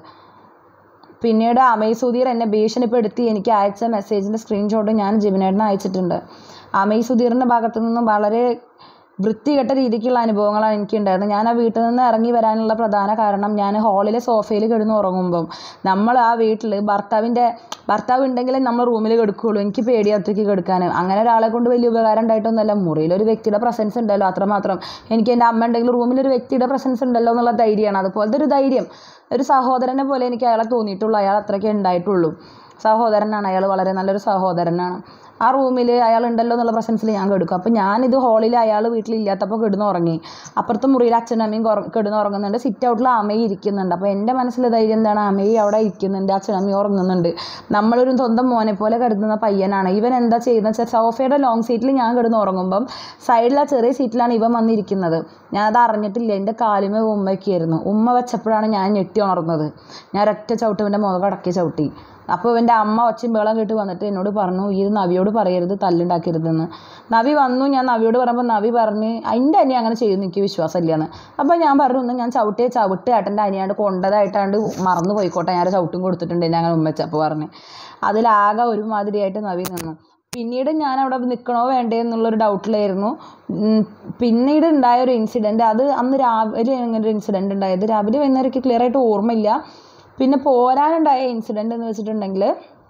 പിന്നീട് അമയ് സുധീർ എന്നെ ഭീഷണിപ്പെടുത്തി എനിക്ക് അയച്ച മെസ്സേജിൻ്റെ സ്ക്രീൻഷോട്ട് ഞാൻ ജിബിനേട്ടന് അയച്ചിട്ടുണ്ട് അമയ് സുധീറിൻ്റെ ഭാഗത്തു നിന്നും വളരെ വൃത്തികെട്ട രീതിക്കുള്ള അനുഭവങ്ങളാണ് എനിക്കുണ്ടായിരുന്നത് ഞാൻ ആ വീട്ടിൽ നിന്ന് ഇറങ്ങി വരാനുള്ള പ്രധാന കാരണം ഞാൻ ഹാളിലെ സോഫയിൽ കിടന്ന് ഉറങ്ങുമ്പം നമ്മൾ ആ വീട്ടിൽ ഭർത്താവിൻ്റെ ഭർത്താവ് ഉണ്ടെങ്കിലേ നമ്മൾ റൂമിൽ കിടക്കുകയുള്ളൂ എനിക്ക് പേടി ഒറ്റയ്ക്ക് കിടക്കാൻ അങ്ങനെ ഒരാളെ കൊണ്ട് വലിയ ഉപകാരം ഉണ്ടായിട്ടൊന്നുമല്ല മുറിയിൽ ഒരു വ്യക്തിയുടെ പ്രസൻസ് ഉണ്ടല്ലോ അത്രമാത്രം എനിക്ക് എൻ്റെ അമ്മ ഉണ്ടെങ്കിൽ റൂമിൽ ഒരു വ്യക്തിയുടെ പ്രസൻസ് ഉണ്ടല്ലോ എന്നുള്ള ധൈര്യമാണ് അതുപോലത്തെ ഒരു ധൈര്യം ഒരു സഹോദരനെ പോലെ എനിക്ക് അയാളെ തോന്നിയിട്ടുള്ളൂ അയാൾ അത്രയ്ക്കേ ഉണ്ടായിട്ടുള്ളൂ സഹോദരനാണ് അയാൾ വളരെ നല്ലൊരു സഹോദരനാണ് ആ റൂമിൽ അയാൾ ഉണ്ടല്ലോ എന്നുള്ള പ്രസൻസിൽ ഞാൻ കിടക്കും അപ്പോൾ ഞാനിത് ഹോളിൽ അയാൾ വീട്ടിലില്ലാത്തപ്പോൾ കിടന്ന് ഉറങ്ങി അപ്പുറത്തെ മുറിയിൽ അച്ഛനും അമ്മയും കുറ- കിടന്ന് ഉറങ്ങുന്നുണ്ട് സിറ്റ് ഔട്ടിൽ അമ്മയും ഇരിക്കുന്നുണ്ട് അപ്പോൾ എൻ്റെ മനസ്സിൽ ധൈര്യം എന്താണ് അമ്മയും അവിടെ ഇരിക്കുന്നുണ്ട് അച്ഛനും അമ്മയും ഉറങ്ങുന്നുണ്ട് നമ്മളൊരു സ്വന്തം മോനെ പോലെ കരുതുന്ന പയ്യനാണ് ഇവൻ എന്താ ചെയ്യുന്നത് വെച്ചാൽ സോഫയുടെ ലോങ് സീറ്റിൽ ഞാൻ കിടന്ന് ഉറങ്ങുമ്പം സൈഡിലെ ചെറിയ സീറ്റിലാണ് ഇവൻ വന്നിരിക്കുന്നത് ഞാനത് അറിഞ്ഞിട്ടില്ല എൻ്റെ കാലുമേ ഉമ്മയ്ക്കായിരുന്നു ഉമ്മ വെച്ചപ്പോഴാണ് ഞാൻ ഞെട്ടി ഉണർന്നത് ഞാൻ ഒരൊറ്റ ചവിട്ട് ഇവൻ്റെ മുഖം കടക്കി ചവിട്ടി അപ്പോൾ എൻ്റെ അമ്മ ഒച്ചയും ബേളം കേട്ട് വന്നിട്ട് എന്നോട് പറഞ്ഞു ഈ ഇത് നവിയോട് പറയരുത് തല്ലുണ്ടാക്കരുതെന്ന് നവി വന്നു ഞാൻ നവിയോട് പറയുമ്പോൾ നവി പറഞ്ഞ് അതിൻ്റെ അനിയ അങ്ങനെ ചെയ്യുന്നു എനിക്ക് വിശ്വാസമില്ലെന്ന് അപ്പോൾ ഞാൻ പറഞ്ഞു "ഒന്ന് ഞാൻ ചവിട്ടിയ ചവിട്ട് ഏട്ടൻ്റെ അനിയാണ്ട് കൊണ്ടതായിട്ടാണ്ട് മറന്നു പോയിക്കോട്ടെ ഞാൻ ഒരു ചവിട്ടും കൊടുത്തിട്ടുണ്ട് എന്നെ അങ്ങനെ ഉമ്മച്ചപ്പോൾ പറഞ്ഞ് അതിലാകെ ഒരുമാതിരിയായിട്ട് നവി നിന്നു പിന്നീട് ഞാൻ അവിടെ നിൽക്കണോ വേണ്ടേ എന്നുള്ളൊരു ഡൗട്ടിലായിരുന്നു ഉം, പിന്നീട് ഉണ്ടായ ഒരു ഇൻസിഡൻറ്റ് അത് അന്ന് രാവിലെ ഇങ്ങനെ ഒരു ഇൻസിഡൻറ്റ് ഉണ്ടായത് രാവിലെ വൈകുന്നേരം എനിക്ക് ക്ലിയർ ആയിട്ട് ഓർമ്മയില്ല പിന്നെ പോരാനുണ്ടായ ഇൻസിഡൻറ്റ് എന്ന് വെച്ചിട്ടുണ്ടെങ്കിൽ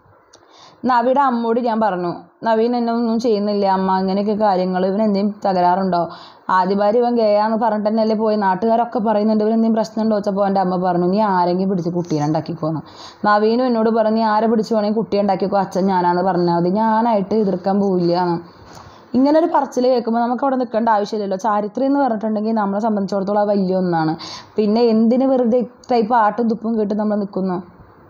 നവിയുടെ അമ്മോട് ഞാൻ പറഞ്ഞു നവീൻ എന്നെ ഒന്നും ചെയ്യുന്നില്ല അമ്മ ഇങ്ങനെയൊക്കെ കാര്യങ്ങൾ ഇവൻ എന്തെങ്കിലും തകരാറുണ്ടോ ആദ്യഭാര്യ ഇവൻ ഗയാന്ന് പറഞ്ഞിട്ട് തന്നെയല്ലേ പോയി നാട്ടുകാരൊക്കെ പറയുന്നുണ്ട് ഇവൻ എന്തെങ്കിലും പ്രശ്നമുണ്ടോ വെച്ചപ്പോൾ എൻ്റെ അമ്മ പറഞ്ഞു നീ ആരെങ്കിലും പിടിച്ച് കുട്ടീനെ ഉണ്ടാക്കിക്കോന്ന് നവീനും എന്നോട് പറഞ്ഞു നീ ആരെ പിടിച്ച് വേണമെങ്കിൽ കുട്ടിയെ ഉണ്ടാക്കിക്കോ അച്ഛൻ ഞാനാന്ന് പറഞ്ഞാൽ മതി ഞാനായിട്ട് എതിർക്കാൻ പോവില്ല എന്ന് ഇങ്ങനെ ഒരു പറച്ചിൽ കേൾക്കുമ്പോൾ നമുക്ക് അവിടെ നിൽക്കേണ്ട ആവശ്യമില്ലല്ലോ ചാരിത്രം എന്ന് പറഞ്ഞിട്ടുണ്ടെങ്കിൽ നമ്മളെ സംബന്ധിച്ചിടത്തോളം അത് വലിയ ഒന്നാണ് പിന്നെ എന്തിന് വെറുതെ ടൈപ്പ് ആട്ടും തുപ്പും കേട്ട് നമ്മൾ നിൽക്കുന്നു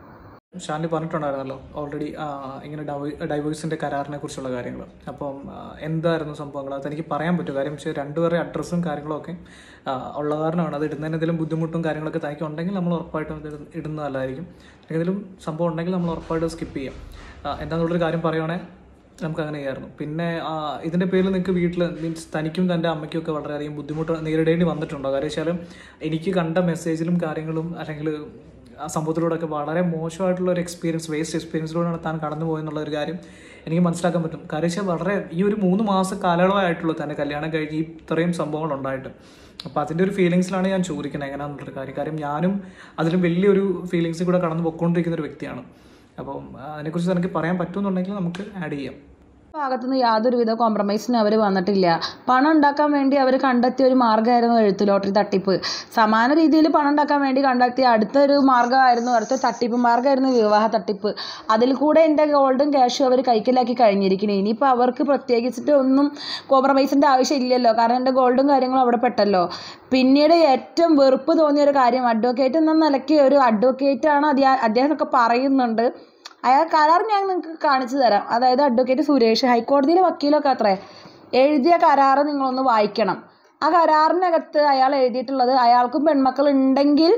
ഷാൻഡി പറഞ്ഞിട്ടുണ്ടായിരുന്നല്ലോ ഓൾറെഡി ഇങ്ങനെ ഡൈവേഴ്സിൻ്റെ കരാറിനെ കുറിച്ചുള്ള കാര്യങ്ങൾ അപ്പം ആ, എന്തായിരുന്നു സംഭവങ്ങൾ അത് എനിക്ക് പറയാൻ പറ്റും കാര്യം വെച്ചാൽ രണ്ടുപേരുടെ അഡ്രസ്സും കാര്യങ്ങളും ഒക്കെ ആ, ഉള്ള കാരണമാണ് അത് ഇടുന്നതിന് എന്തെങ്കിലും ബുദ്ധിമുട്ടും കാര്യങ്ങളൊക്കെ തനിക്ക് ഉണ്ടെങ്കിൽ നമ്മൾ ഉറപ്പായിട്ടും അത് ഇടുന്ന- ഇടുന്നതല്ലായിരിക്കും എന്തെങ്കിലും സംഭവം ഉണ്ടെങ്കിൽ നമ്മൾ ഉറപ്പായിട്ടും സ്കിപ്പ് ചെയ്യും ആ, എന്താണെന്നുള്ളൊരു കാര്യം പറയുവാണെങ്കിൽ നമുക്ക് അങ്ങനെ ചെയ്യായിരുന്നു പിന്നെ ആ, ഇതിന്റെ പേരിൽ നിങ്ങൾക്ക് വീട്ടിൽ മീൻസ് തനിക്കും തൻ്റെ അമ്മയ്ക്കും ഒക്കെ വളരെയധികം ബുദ്ധിമുട്ട് നേരിടേണ്ടി വന്നിട്ടുണ്ടോ കാര്യം വെച്ചാൽ എനിക്ക് കണ്ട മെസ്സേജിലും കാര്യങ്ങളും അല്ലെങ്കിൽ ആ സംഭവത്തിലൂടെയൊക്കെ വളരെ മോശമായിട്ടുള്ള ഒരു എക്സ്പീരിയൻസ് വേസ്റ്റ് എക്സ്പീരിയൻസിലൂടെയാണ് താൻ കടന്നു പോയെന്നുള്ള ഒരു കാര്യം എനിക്ക് മനസ്സിലാക്കാൻ പറ്റും കാര്യം വെച്ചാൽ വളരെ ഈ ഒരു മൂന്ന് മാസം കാലയളവായിട്ടുള്ളൂ തന്നെ കല്യാണം കഴിഞ്ഞ് ഈ ഇത്രയും സംഭവങ്ങൾ ഉണ്ടായിട്ട് അപ്പോൾ അതിൻ്റെ ഒരു ഫീലിങ്സിലാണ് ഞാൻ ചോദിക്കുന്നത് എങ്ങനെയാണെന്നുള്ളൊരു കാര്യം കാര്യം ഞാനും അതിലും വലിയൊരു ഫീലിങ്സിൽ കൂടെ കടന്നു പൊയ്ക്കൊണ്ടിരിക്കുന്ന ഒരു വ്യക്തിയാണ് അപ്പം അതിനെക്കുറിച്ച് എനിക്ക് പറയാൻ പറ്റുമെന്നുണ്ടെങ്കിൽ നമുക്ക് ആഡ് ചെയ്യാം ഭാഗത്തുനിന്ന് യാതൊരുവിധ കോംപ്രമൈസിനും അവർ വന്നിട്ടില്ല പണം ഉണ്ടാക്കാൻ വേണ്ടി അവർ കണ്ടെത്തിയ ഒരു മാർഗ്ഗമായിരുന്നു എഴുത്ത് ലോട്ടറി തട്ടിപ്പ് സമാന രീതിയിൽ പണം ഉണ്ടാക്കാൻ വേണ്ടി കണ്ടെത്തിയ അടുത്തൊരു മാർഗ്ഗമായിരുന്നു അടുത്ത തട്ടിപ്പ് മാർഗ്ഗമായിരുന്നു വിവാഹ തട്ടിപ്പ് അതിൽ കൂടെ എൻ്റെ ഗോൾഡും ക്യാഷും അവർ കൈക്കലാക്കി കഴിഞ്ഞിരിക്കുന്നു ഇനിയിപ്പോൾ അവർക്ക് പ്രത്യേകിച്ചിട്ട് ഒന്നും കോംപ്രമൈസിൻ്റെ ആവശ്യമില്ലല്ലോ കാരണം എൻ്റെ ഗോൾഡും കാര്യങ്ങളും അവിടെ പെട്ടല്ലോ പിന്നീട് ഏറ്റവും വെറുപ്പ് തോന്നിയ ഒരു കാര്യം അഡ്വക്കേറ്റ് എന്ന നിലയ്ക്ക് ഒരു അഡ്വക്കേറ്റാണ് അദ്ദേഹം അദ്ദേഹമൊക്കെ പറയുന്നുണ്ട് അയാൾ കരാർ ഞാൻ നിങ്ങൾക്ക് കാണിച്ചു തരാം അതായത് അഡ്വക്കേറ്റ് സുരേഷ് ഹൈക്കോടതിയിലെ വക്കീലൊക്കെ അത്രേ എഴുതിയ കരാറ് നിങ്ങളൊന്ന് വായിക്കണം ആ കരാറിനകത്ത് അയാൾ എഴുതിയിട്ടുള്ളത് അയാൾക്കും പെൺമക്കൾ ഉണ്ടെങ്കിൽ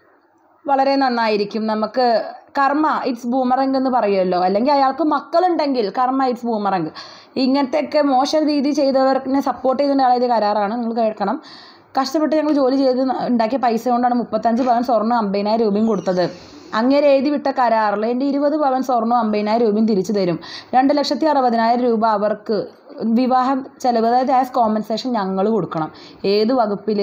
വളരെ നന്നായിരിക്കും നമുക്ക് കർമ്മ ഇറ്റ്സ് ബൂമറങ്ക് എന്ന് പറയുമല്ലോ അല്ലെങ്കിൽ അയാൾക്ക് മക്കളുണ്ടെങ്കിൽ കർമ്മ ഇറ്റ്സ് ബൂമറങ്ക് ഇങ്ങനത്തെയൊക്കെ മോശം രീതി ചെയ്തവർക്ക് സപ്പോർട്ട് ചെയ്തതിൻ്റെ ആളെഴുതിയ കരാറാണ് നിങ്ങൾ കേൾക്കണം കഷ്ടപ്പെട്ട് ഞങ്ങൾ ജോലി ചെയ്ത് ഉണ്ടാക്കിയ പൈസ കൊണ്ടാണ് മുപ്പത്തഞ്ച് പവൻ സ്വർണ്ണം അമ്പതിനായിരം രൂപയും കൊടുത്തത് അങ്ങേരെ എഴുതി വിട്ട കരാറിൽ എൻ്റെ ഇരുപത് പവൻ സ്വർണ്ണവും അമ്പതിനായിരം രൂപയും തിരിച്ചു തരും രണ്ട് ലക്ഷത്തി അറുപതിനായിരം രൂപ അവർക്ക് വിവാഹം ചെലവ് അതായത് ആസ് കോമ്പൻസേഷൻ ഞങ്ങൾ കൊടുക്കണം ഏത് വകുപ്പിൽ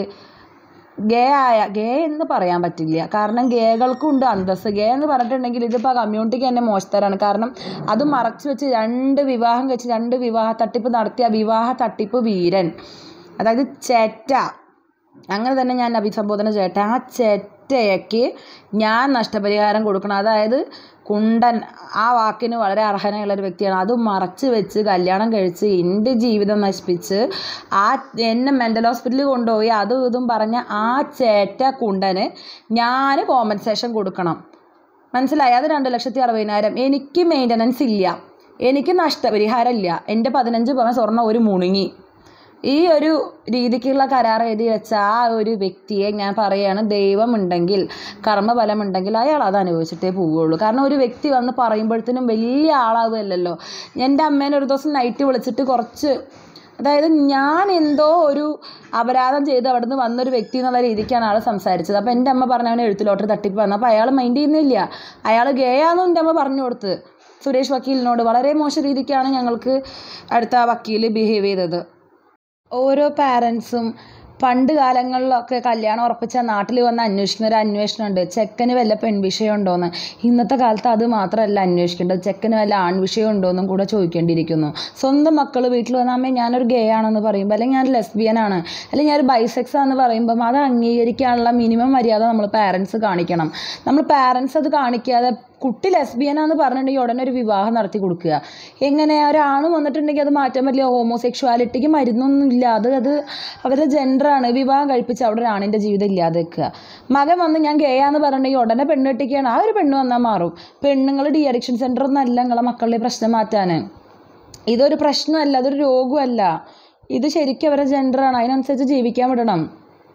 ഗേ ആയ ഗേ എന്ന് പറയാൻ പറ്റില്ല കാരണം ഗേകൾക്കും ഉണ്ട് അന്തസ്സ് ഗേ എന്ന് പറഞ്ഞിട്ടുണ്ടെങ്കിൽ ഇതിപ്പോൾ കമ്മ്യൂണിറ്റിക്ക് തന്നെ മോശത്തരാണ് കാരണം അത് മറച്ചു വെച്ച് രണ്ട് വിവാഹം കഴിച്ച് രണ്ട് വിവാഹ തട്ടിപ്പ് നടത്തിയ വിവാഹ തട്ടിപ്പ് വീരൻ അതായത് ചേറ്റ അങ്ങനെ തന്നെ ഞാൻ അഭിസംബോധന ചെയ്യട്ടെ ആ ചേറ്റയ്ക്ക് ഞാൻ നഷ്ടപരിഹാരം കൊടുക്കണം അതായത് കുണ്ടൻ ആ വാക്കിന് വളരെ അർഹനായുള്ള ഒരു വ്യക്തിയാണ് അത് മറച്ച് വെച്ച് കല്യാണം കഴിച്ച് എൻ്റെ ജീവിതം നശിപ്പിച്ച് ആ എന്നെ മെൻ്റൽ ഹോസ്പിറ്റലിൽ കൊണ്ടുപോയി അതും ഇതും പറഞ്ഞ ആ ചേറ്റ കുണ്ടന് ഞാൻ കോമ്പൻസേഷൻ കൊടുക്കണം മനസ്സിലായി അത് രണ്ട് ലക്ഷത്തി അറുപതിനായിരം എനിക്ക് മെയിൻ്റനൻസ് ഇല്ല എനിക്ക് നഷ്ടപരിഹാരം ഇല്ല എൻ്റെ പതിനഞ്ച് പവൻ സ്വർണ്ണം ഒരു മുണുങ്ങി ഈ ഒരു രീതിക്കുള്ള കരാർ എഴുതി വെച്ച ആ ഒരു വ്യക്തിയെ ഞാൻ പറയുകയാണ് ദൈവം ഉണ്ടെങ്കിൽ കർമ്മഫലം ഉണ്ടെങ്കിൽ അയാൾ അത് അനുഭവിച്ചിട്ടേ പോവുകയുള്ളൂ കാരണം ഒരു വ്യക്തി വന്ന് പറയുമ്പോഴത്തേനും വലിയ ആളാവുമല്ലോ എൻ്റെ അമ്മേനെ ഒരു ദിവസം നൈറ്റ് വിളിച്ചിട്ട് കുറച്ച് അതായത് ഞാൻ എന്തോ ഒരു അപരാധം ചെയ്ത് അവിടുന്ന് വന്നൊരു വ്യക്തി എന്നുള്ള രീതിക്കാണ് ആൾ സംസാരിച്ചത് അപ്പോൾ എൻ്റെ അമ്മ പറഞ്ഞ അവൻ എഴുത്തിലോട്ട് തട്ടിപ്പ് വന്നു അപ്പോൾ അയാൾ മൈൻഡ് ചെയ്യുന്നില്ല അയാൾ ഗേയാന്നും എൻ്റെ അമ്മ പറഞ്ഞു കൊടുത്ത് സുരേഷ് വക്കീലിനോട് വളരെ മോശം രീതിക്കാണ് ഞങ്ങൾക്ക് അടുത്ത വക്കീൽ ബിഹേവ് ചെയ്തത് ഓരോ പാരൻസും പണ്ട് കാലങ്ങളിലൊക്കെ കല്യാണം ഉറപ്പിച്ച നാട്ടിൽ വന്ന് അന്വേഷിക്കുന്ന ഒരു അന്വേഷണമുണ്ട് ചെക്കന് വല്ല പെൺവിഷയം ഉണ്ടോയെന്ന് ഇന്നത്തെ കാലത്ത് അത് മാത്രമല്ല അന്വേഷിക്കേണ്ടത് ചെക്കന് വല്ല ആൺവിഷയം ഉണ്ടോയെന്നും കൂടെ ചോദിക്കേണ്ടിയിരിക്കുന്നു സ്വന്തം മക്കൾ വീട്ടിൽ വന്ന അമ്മേ ഞാനൊരു ഗേ ആണെന്ന് പറയുമ്പോൾ അല്ലെങ്കിൽ ഞാൻ ലെസ്ബിയൻ ആണ് അല്ലെങ്കിൽ ഞാനൊരു ബൈസെക്സ് ആണെന്ന് പറയുമ്പം അത് അംഗീകരിക്കാനുള്ള മിനിമം മര്യാദ നമ്മൾ പാരൻസ് കാണിക്കണം നമ്മൾ പാരൻസ് അത് കാണിക്കാതെ കുട്ടി ലെസ്ബിയനാന്ന് പറഞ്ഞിട്ടുണ്ടെങ്കിൽ ഉടനെ ഒരു വിവാഹം നടത്തി കൊടുക്കുക എങ്ങനെ ഒരാണ് വന്നിട്ടുണ്ടെങ്കിൽ അത് മാറ്റാൻ പറ്റില്ല ഹോമോസെക്ഷുവാലിറ്റിക്ക് മരുന്നൊന്നും ഇല്ല അത് അത് അവരുടെ ജെൻഡറാണ് വിവാഹം കഴിപ്പിച്ച് അവിടെ ഒരു ആണിൻ്റെ ജീവിതം ഇല്ലാതെ വെക്കുക മകൻ വന്ന് ഞാൻ ഗേയാന്ന് പറഞ്ഞിട്ടുണ്ടെങ്കിൽ ഉടനെ പെണ്ണ് കെട്ടിക്കുകയാണ് ആ ഒരു പെണ്ണ് വന്നാൽ മാറും പെണ്ണുങ്ങൾ ഡി അഡിക്ഷൻ സെൻ്റർ ഒന്നല്ല നിങ്ങളെ മക്കളുടെ പ്രശ്നം മാറ്റാൻ ഇതൊരു പ്രശ്നമല്ല അതൊരു രോഗമല്ല ഇത് ശരിക്കും അവരുടെ ജെൻഡറാണ് അതിനനുസരിച്ച് ജീവിക്കാൻ വിടണം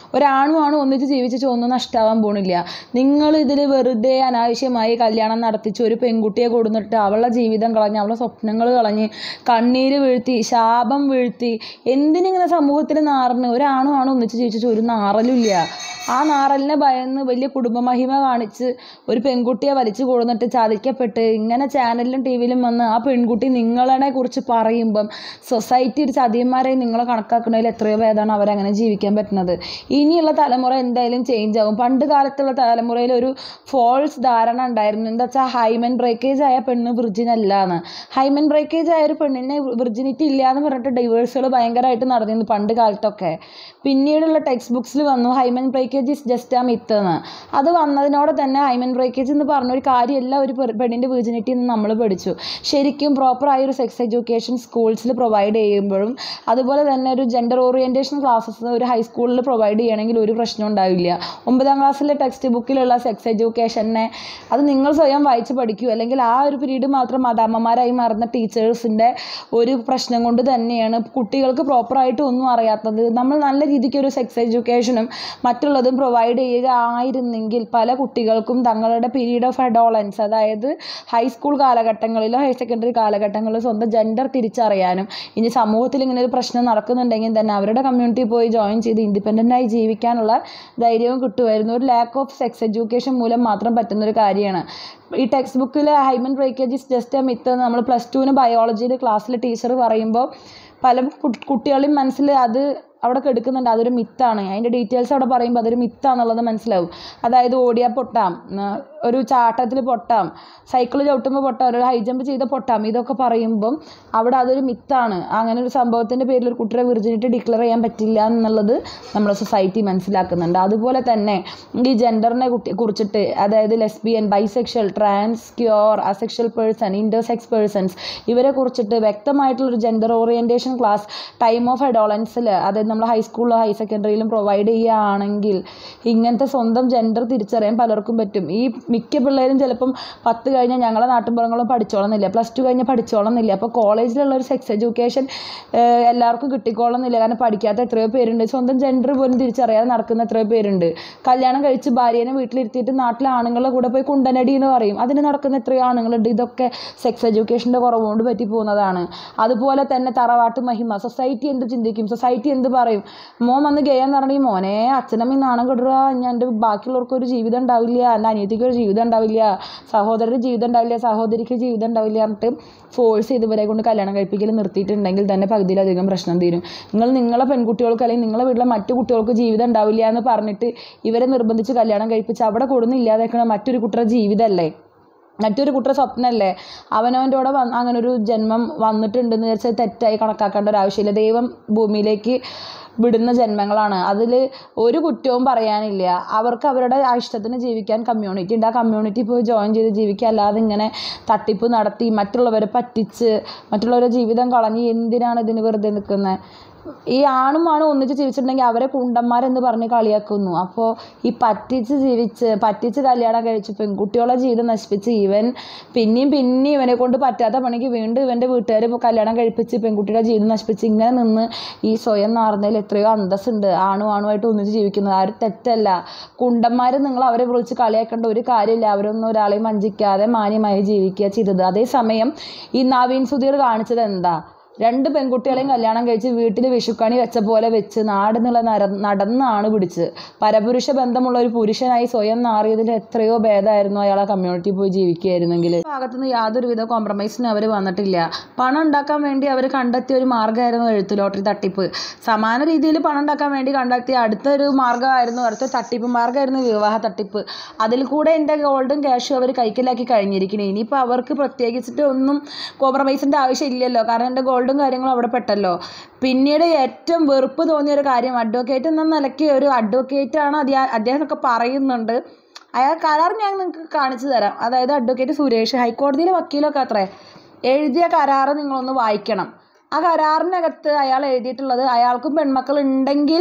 ഒരാണും ആണും ഒന്നിച്ച് ജീവിച്ചിട്ട് ഒന്നും നഷ്ടമാവാൻ പോണില്ല നിങ്ങൾ ഇതിൽ വെറുതെ അനാവശ്യമായി കല്യാണം നടത്തിച്ച് ഒരു പെൺകുട്ടിയെ കൊടുന്നിട്ട് അവളുടെ ജീവിതം കളഞ്ഞ് അവളുടെ സ്വപ്നങ്ങൾ കളഞ്ഞ് കണ്ണീര് വീഴ്ത്തി ശാപം വീഴ്ത്തി എന്തിനിങ്ങനെ സമൂഹത്തിൽ നാറിന് ഒരാണും ആണും ഒന്നിച്ച് ജീവിച്ചിട്ട് ഒരു നാറലുമില്ല ആ നാറലിനെ ഭയന്ന് വലിയ കുടുംബമഹിമ കാണിച്ച് ഒരു പെൺകുട്ടിയെ വലിച്ചു കൊടുന്നിട്ട് ചതിക്കപ്പെട്ട് ഇങ്ങനെ ചാനലിലും ടി വിയിലും വന്ന് ആ പെൺകുട്ടി നിങ്ങളെ കുറിച്ച് പറയുമ്പം സൊസൈറ്റി ഒരു ചതിയന്മാരെ നിങ്ങളെ കണക്കാക്കുന്നതിൽ എത്രയോ ഭേദമാണ് അവരങ്ങനെ ജീവിക്കാൻ പറ്റുന്നത് ഇനിയുള്ള തലമുറ എന്തായാലും ചേഞ്ച് ആവും പണ്ട് കാലത്തുള്ള തലമുറയിൽ ഒരു ഫോൾസ് ധാരണ ഉണ്ടായിരുന്നു എന്താ വെച്ചാൽ ഹൈമൻ ബ്രേക്കേജ് ആയ പെണ്ണ് വിർജിൻ അല്ല എന്ന് ഹൈമൻ ബ്രേക്കേജ് ആയ ഒരു പെണ്ണിനെ വിർജിനിറ്റി ഇല്ല എന്ന് പറഞ്ഞിട്ട് ഡൈവേഴ്സുകൾ ഭയങ്കരമായിട്ട് നടന്നിരുന്നു പണ്ട് കാലത്തൊക്കെ പിന്നീടുള്ള ടെക്സ്റ്റ് ബുക്സിൽ വന്നു hymen breakage is just a myth എന്ന് അത് വന്നതിനോടെ തന്നെ ഹൈമൻ ബ്രേക്കേജ് എന്ന് പറഞ്ഞ ഒരു കാര്യമല്ല ഒരു പെ- പെണ്ണിൻ്റെ വിർജിനിറ്റി എന്ന് നമ്മൾ പഠിച്ചു ശരിക്കും പ്രോപ്പറായ ഒരു സെക്സ് എഡ്യൂക്കേഷൻ സ്കൂൾസിൽ പ്രൊവൈഡ് ചെയ്യുമ്പോഴും അതുപോലെ തന്നെ ഒരു ജെൻഡർ ഓറിയൻറ്റേഷൻ ക്ലാസ്സസ് ഒരു ഹൈസ്കൂളിൽ പ്രൊവൈഡ് ചെയ്യണമെങ്കിൽ ഒരു പ്രശ്നം ഉണ്ടാവില്ല ഒമ്പതാം ക്ലാസ്സിലെ ടെക്സ്റ്റ് ബുക്കിലുള്ള സെക്സ് എഡ്യൂക്കേഷനെ അത് നിങ്ങൾ സ്വയം വായിച്ച് പഠിക്കൂ അല്ലെങ്കിൽ ആ ഒരു പീരീഡ് മാത്രം അമ്മമാരായി മാറുന്ന ടീച്ചേഴ്സിൻ്റെ ഒരു പ്രശ്നം കൊണ്ട് തന്നെയാണ് കുട്ടികൾക്ക് പ്രോപ്പറായിട്ട് ഒന്നും അറിയാത്തത് നമ്മൾ നല്ല രീതിക്ക് ഒരു സെക്സ് എഡ്യൂക്കേഷനും മറ്റുള്ളതും പ്രൊവൈഡ് ചെയ്യുക ആയിരുന്നെങ്കിൽ പല കുട്ടികൾക്കും തങ്ങളുടെ പീരീഡ് ഓഫ് അഡോളൻസ് അതായത് ഹൈസ്കൂൾ കാലഘട്ടങ്ങളിലോ ഹയർ സെക്കൻഡറി കാലഘട്ടങ്ങളിലോ സ്വന്തം ജെൻഡർ തിരിച്ചറിയാനും ഇനി സമൂഹത്തിൽ ഇങ്ങനെ ഒരു പ്രശ്നം നടക്കുന്നുണ്ടെങ്കിൽ തന്നെ അവരുടെ കമ്മ്യൂണിറ്റി പോയി ജോയിൻ ചെയ്ത് ഇൻഡിപെൻഡൻ്റ് ആയി ജീവിക്കാനുള്ള ധൈര്യവും കിട്ടുമായിരുന്നു ഒരു ലാക്ക് ഓഫ് സെക്സ് എഡ്യൂക്കേഷൻ മൂലം മാത്രം പറ്റുന്ന ഒരു കാര്യമാണ് ഈ ടെക്സ്റ്റ് ബുക്കിൽ hymen breakage is just a myth എന്ന് നമ്മൾ പ്ലസ് ടുവിന് ബയോളജിയിൽ ക്ലാസ്സിൽ ടീച്ചർ പറയുമ്പോൾ പല കു- കുട്ടികളുടെയും മനസ്സിൽ അത് അവിടെ കെടുക്കുന്നുണ്ട് അതൊരു മിത്താണ് അതിൻ്റെ ഡീറ്റെയിൽസ് അവിടെ പറയുമ്പോൾ അതൊരു മിത്താന്നുള്ളത് മനസ്സിലാവും അതായത് ഓടിയാൽ പൊട്ടാം ഉം, ഒരു ചാട്ടത്തിൽ പൊട്ടാം സൈക്കിൾ ചവിട്ടുമ്പോൾ പൊട്ടാം ഒരു ഹൈ ജമ്പ് ചെയ്ത പൊട്ടാം ഇതൊക്കെ പറയുമ്പം അവിടെ അതൊരു മിത്താണ് അങ്ങനെ ഒരു സംഭവത്തിൻ്റെ പേരിൽ ഒരു കുട്ടിയുടെ വിർജിനിറ്റി ഡിക്ലെയർ ചെയ്യാൻ പറ്റില്ല എന്നുള്ളത് നമ്മുടെ സൊസൈറ്റി മനസ്സിലാക്കുന്നുണ്ട് അതുപോലെ തന്നെ ഈ ജെൻഡറിനെ കുട്ടി കുറിച്ചിട്ട് അതായത് lesbian bisexual trans queer asexual person intersex persons ഇവരെ കുറിച്ചിട്ട് വ്യക്തമായിട്ടുള്ളൊരു gender orientation class time of അഡോളൻസിൽ അതായത് നമ്മൾ ഹൈസ്കൂളിലോ ഹയർ സെക്കൻഡറിയിലും പ്രൊവൈഡ് ചെയ്യുകയാണെങ്കിൽ ഇങ്ങനത്തെ സ്വന്തം ജെൻഡർ തിരിച്ചറിയാൻ പലർക്കും പറ്റും ഈ മിക്ക പിള്ളേരും ചിലപ്പം പത്ത് കഴിഞ്ഞാൽ ഞങ്ങളെ നാട്ടിൻപുറങ്ങളും പഠിച്ചോളന്നില്ല പ്ലസ് ടു കഴിഞ്ഞാൽ പഠിച്ചോളന്നില്ല അപ്പോൾ കോളേജിലുള്ള ഒരു സെക്സ് എഡ്യൂക്കേഷൻ എല്ലാവർക്കും കിട്ടിക്കോളന്നില്ല കാരണം പഠിക്കാത്ത എത്രയോ പേരുണ്ട് സ്വന്തം ജെൻഡർ പോലും തിരിച്ചറിയാതെ നടക്കുന്ന എത്രയോ പേരുണ്ട് കല്യാണം കഴിച്ച് ഭാര്യേനെ വീട്ടിലിരുത്തിയിട്ട് നാട്ടിലെ ആണുങ്ങളുടെ കൂടെ പോയി കുണ്ടനടി എന്ന് പറയും അതിന് നടക്കുന്ന എത്രയോ ആണുങ്ങളുണ്ട് ഇതൊക്കെ സെക്സ് എഡ്യൂക്കേഷൻ്റെ കുറവുകൊണ്ട് പറ്റി പോകുന്നതാണ് അതുപോലെ തന്നെ തറവാട്ട് മഹിമ സൊസൈറ്റി എന്ത് ചിന്തിക്കും സൊസൈറ്റി എന്ത് പറയും മോൻ വന്ന് ഗേ എന്ന് പറഞ്ഞെങ്കിൽ മോനെ അച്ഛനമ്മ നാണം കെടുക ഞാൻ എൻ്റെ ബാക്കിയുള്ളവർക്ക് ഒരു ജീവിതം ഉണ്ടാവില്ല എൻ്റെ അനിയത്തിക്ക് ഒരു ജീവിതം ഉണ്ടാവില്ല സഹോദരന് ജീവിതം ഉണ്ടാവില്ല സഹോദരിക്ക് ജീവിതം ഉണ്ടാവില്ല പറഞ്ഞിട്ട് ഫോഴ്സ് ചെയ്ത് ഇവരെ കൊണ്ട് കല്യാണം കഴിപ്പിക്കൽ നിർത്തിയിട്ടുണ്ടെങ്കിൽ തന്നെ പകുതിയിലധികം പ്രശ്നം തീരും നിങ്ങൾ നിങ്ങളെ പെൺകുട്ടികൾക്ക് അല്ലെങ്കിൽ നിങ്ങളെ വീട്ടിലെ മറ്റു കുട്ടികൾക്ക് ജീവിതം ഉണ്ടാവില്ല എന്ന് പറഞ്ഞിട്ട് ഇവരെ നിർബന്ധിച്ച് കല്യാണം കഴിപ്പിച്ച് അവിടെ കൊടുന്ന് ഇല്ലാതാക്കണ മറ്റൊരു കുട്ടിയുടെ ജീവിതമല്ലേ മറ്റൊരു കുട്ടിയുടെ സ്വപ്നമല്ലേ അവനവൻ്റെ കൂടെ വന്ന് അങ്ങനെ ഒരു ജന്മം വന്നിട്ടുണ്ടെന്ന് വിചാരിച്ചാൽ തെറ്റായി കണക്കാക്കേണ്ട ഒരു ആവശ്യമില്ല ദൈവം ഭൂമിയിലേക്ക് വിടുന്ന ജന്മങ്ങളാണ് അതിൽ ഒരു കുറ്റവും പറയാനില്ല അവർക്ക് അവരുടെ ആ ഇഷ്ടത്തിന് ജീവിക്കാൻ കമ്മ്യൂണിറ്റി ഉണ്ട് ആ കമ്മ്യൂണിറ്റി പോയി ജോയിൻ ചെയ്ത് ജീവിക്കുക അല്ലാതെ ഇങ്ങനെ തട്ടിപ്പ് നടത്തി മറ്റുള്ളവരെ പറ്റിച്ച് മറ്റുള്ളവരുടെ ജീവിതം കളഞ്ഞ് എന്തിനാണ് ഇതിന് വെറുതെ നിൽക്കുന്നത് ഈ ആണും ആണും ഒന്നിച്ച് ജീവിച്ചിട്ടുണ്ടെങ്കിൽ അവരെ കുണ്ടന്മാരെന്ന് പറഞ്ഞ് കളിയാക്കുന്നു അപ്പോൾ ഈ പറ്റിച്ച് ജീവിച്ച് പറ്റിച്ച് കല്യാണം കഴിച്ച് പെൺകുട്ടികളെ ജീവിതം നശിപ്പിച്ച് ഇവൻ പിന്നെയും പിന്നെയും ഇവനെ കൊണ്ട് പറ്റാത്ത പണിക്ക് വീണ്ടും ഇവൻ്റെ വീട്ടുകാർ ഇപ്പോൾ കല്യാണം കഴിപ്പിച്ച് പെൺകുട്ടിയുടെ ജീവിതം നശിപ്പിച്ച് ഇങ്ങനെ നിന്ന് ഈ സ്വയം നാറുന്നതിൽ എത്രയോ അന്തസ്സുണ്ട് ആണും ആണുമായിട്ട് ഒന്നിച്ച് ജീവിക്കുന്നത് ആരും തെറ്റല്ല കുണ്ടന്മാർ നിങ്ങൾ അവരെ വിളിച്ച് കളിയാക്കേണ്ട ഒരു കാര്യമില്ല അവരൊന്നും ഒരാളെയും വഞ്ചിക്കാതെ മാന്യമായി ജീവിക്കുക ചെയ്തത് അതേസമയം ഈ നവീൻ സുധീർ കാണിച്ചത് എന്താ രണ്ട് പെൺകുട്ടികളെയും കല്യാണം കഴിച്ച് വീട്ടിൽ വിഷുക്കണി വെച്ച പോലെ വെച്ച് നാട് നില നര നടന്നാണ് പിടിച്ച് പരപുരുഷ ബന്ധമുള്ള ഒരു പുരുഷനായി സ്വയം നാറിയതിൽ എത്രയോ ഭേദമായിരുന്നു അയാൾ ആ കമ്മ്യൂണിറ്റി പോയി ജീവിക്കുകയായിരുന്നെങ്കിൽ ഭാഗത്തുനിന്ന് യാതൊരുവിധ കോംപ്രമൈസിനും അവർ വന്നിട്ടില്ല പണം ഉണ്ടാക്കാൻ വേണ്ടി അവർ കണ്ടെത്തിയ ഒരു മാർഗ്ഗമായിരുന്നു എഴുത്ത് ലോട്ടറി തട്ടിപ്പ് സമാന രീതിയിൽ പണം ഉണ്ടാക്കാൻ വേണ്ടി കണ്ടെത്തിയ അടുത്തൊരു മാർഗ്ഗമായിരുന്നു അടുത്ത തട്ടിപ്പ് മാർഗ്ഗമായിരുന്നു വിവാഹ തട്ടിപ്പ് അതിൽ കൂടെ എൻ്റെ ഗോൾഡും ക്യാഷും അവർ കൈക്കലാക്കി കഴിഞ്ഞിരിക്കുന്നത് ഇനിയിപ്പോൾ അവർക്ക് പ്രത്യേകിച്ചിട്ട് ഒന്നും കോംപ്രമൈസിൻ്റെ ആവശ്യമില്ലല്ലോ കാരണം എൻ്റെ ഗോൾഡും കാര്യങ്ങളും അവിടെ പെട്ടല്ലോ പിന്നീട് ഏറ്റവും വെറുപ്പ് തോന്നിയ ഒരു കാര്യം അഡ്വക്കേറ്റ് എന്ന നിലയ്ക്ക് ഒരു അഡ്വക്കേറ്റ് ആണ് അദ്ദേഹം അദ്ദേഹം ഒക്കെ പറയുന്നുണ്ട് അയാൾ കരാർ ഞാൻ നിങ്ങൾക്ക് കാണിച്ചു തരാം അതായത് അഡ്വക്കേറ്റ് സുരേഷ് ഹൈക്കോടതിയിലെ വക്കീലൊക്കെ അത്രേ എഴുതിയ കരാറ് നിങ്ങളൊന്ന് വായിക്കണം ആ കരാറിനകത്ത് അയാൾ എഴുതിയിട്ടുള്ളത് അയാൾക്കും പെൺമക്കൾ ഉണ്ടെങ്കിൽ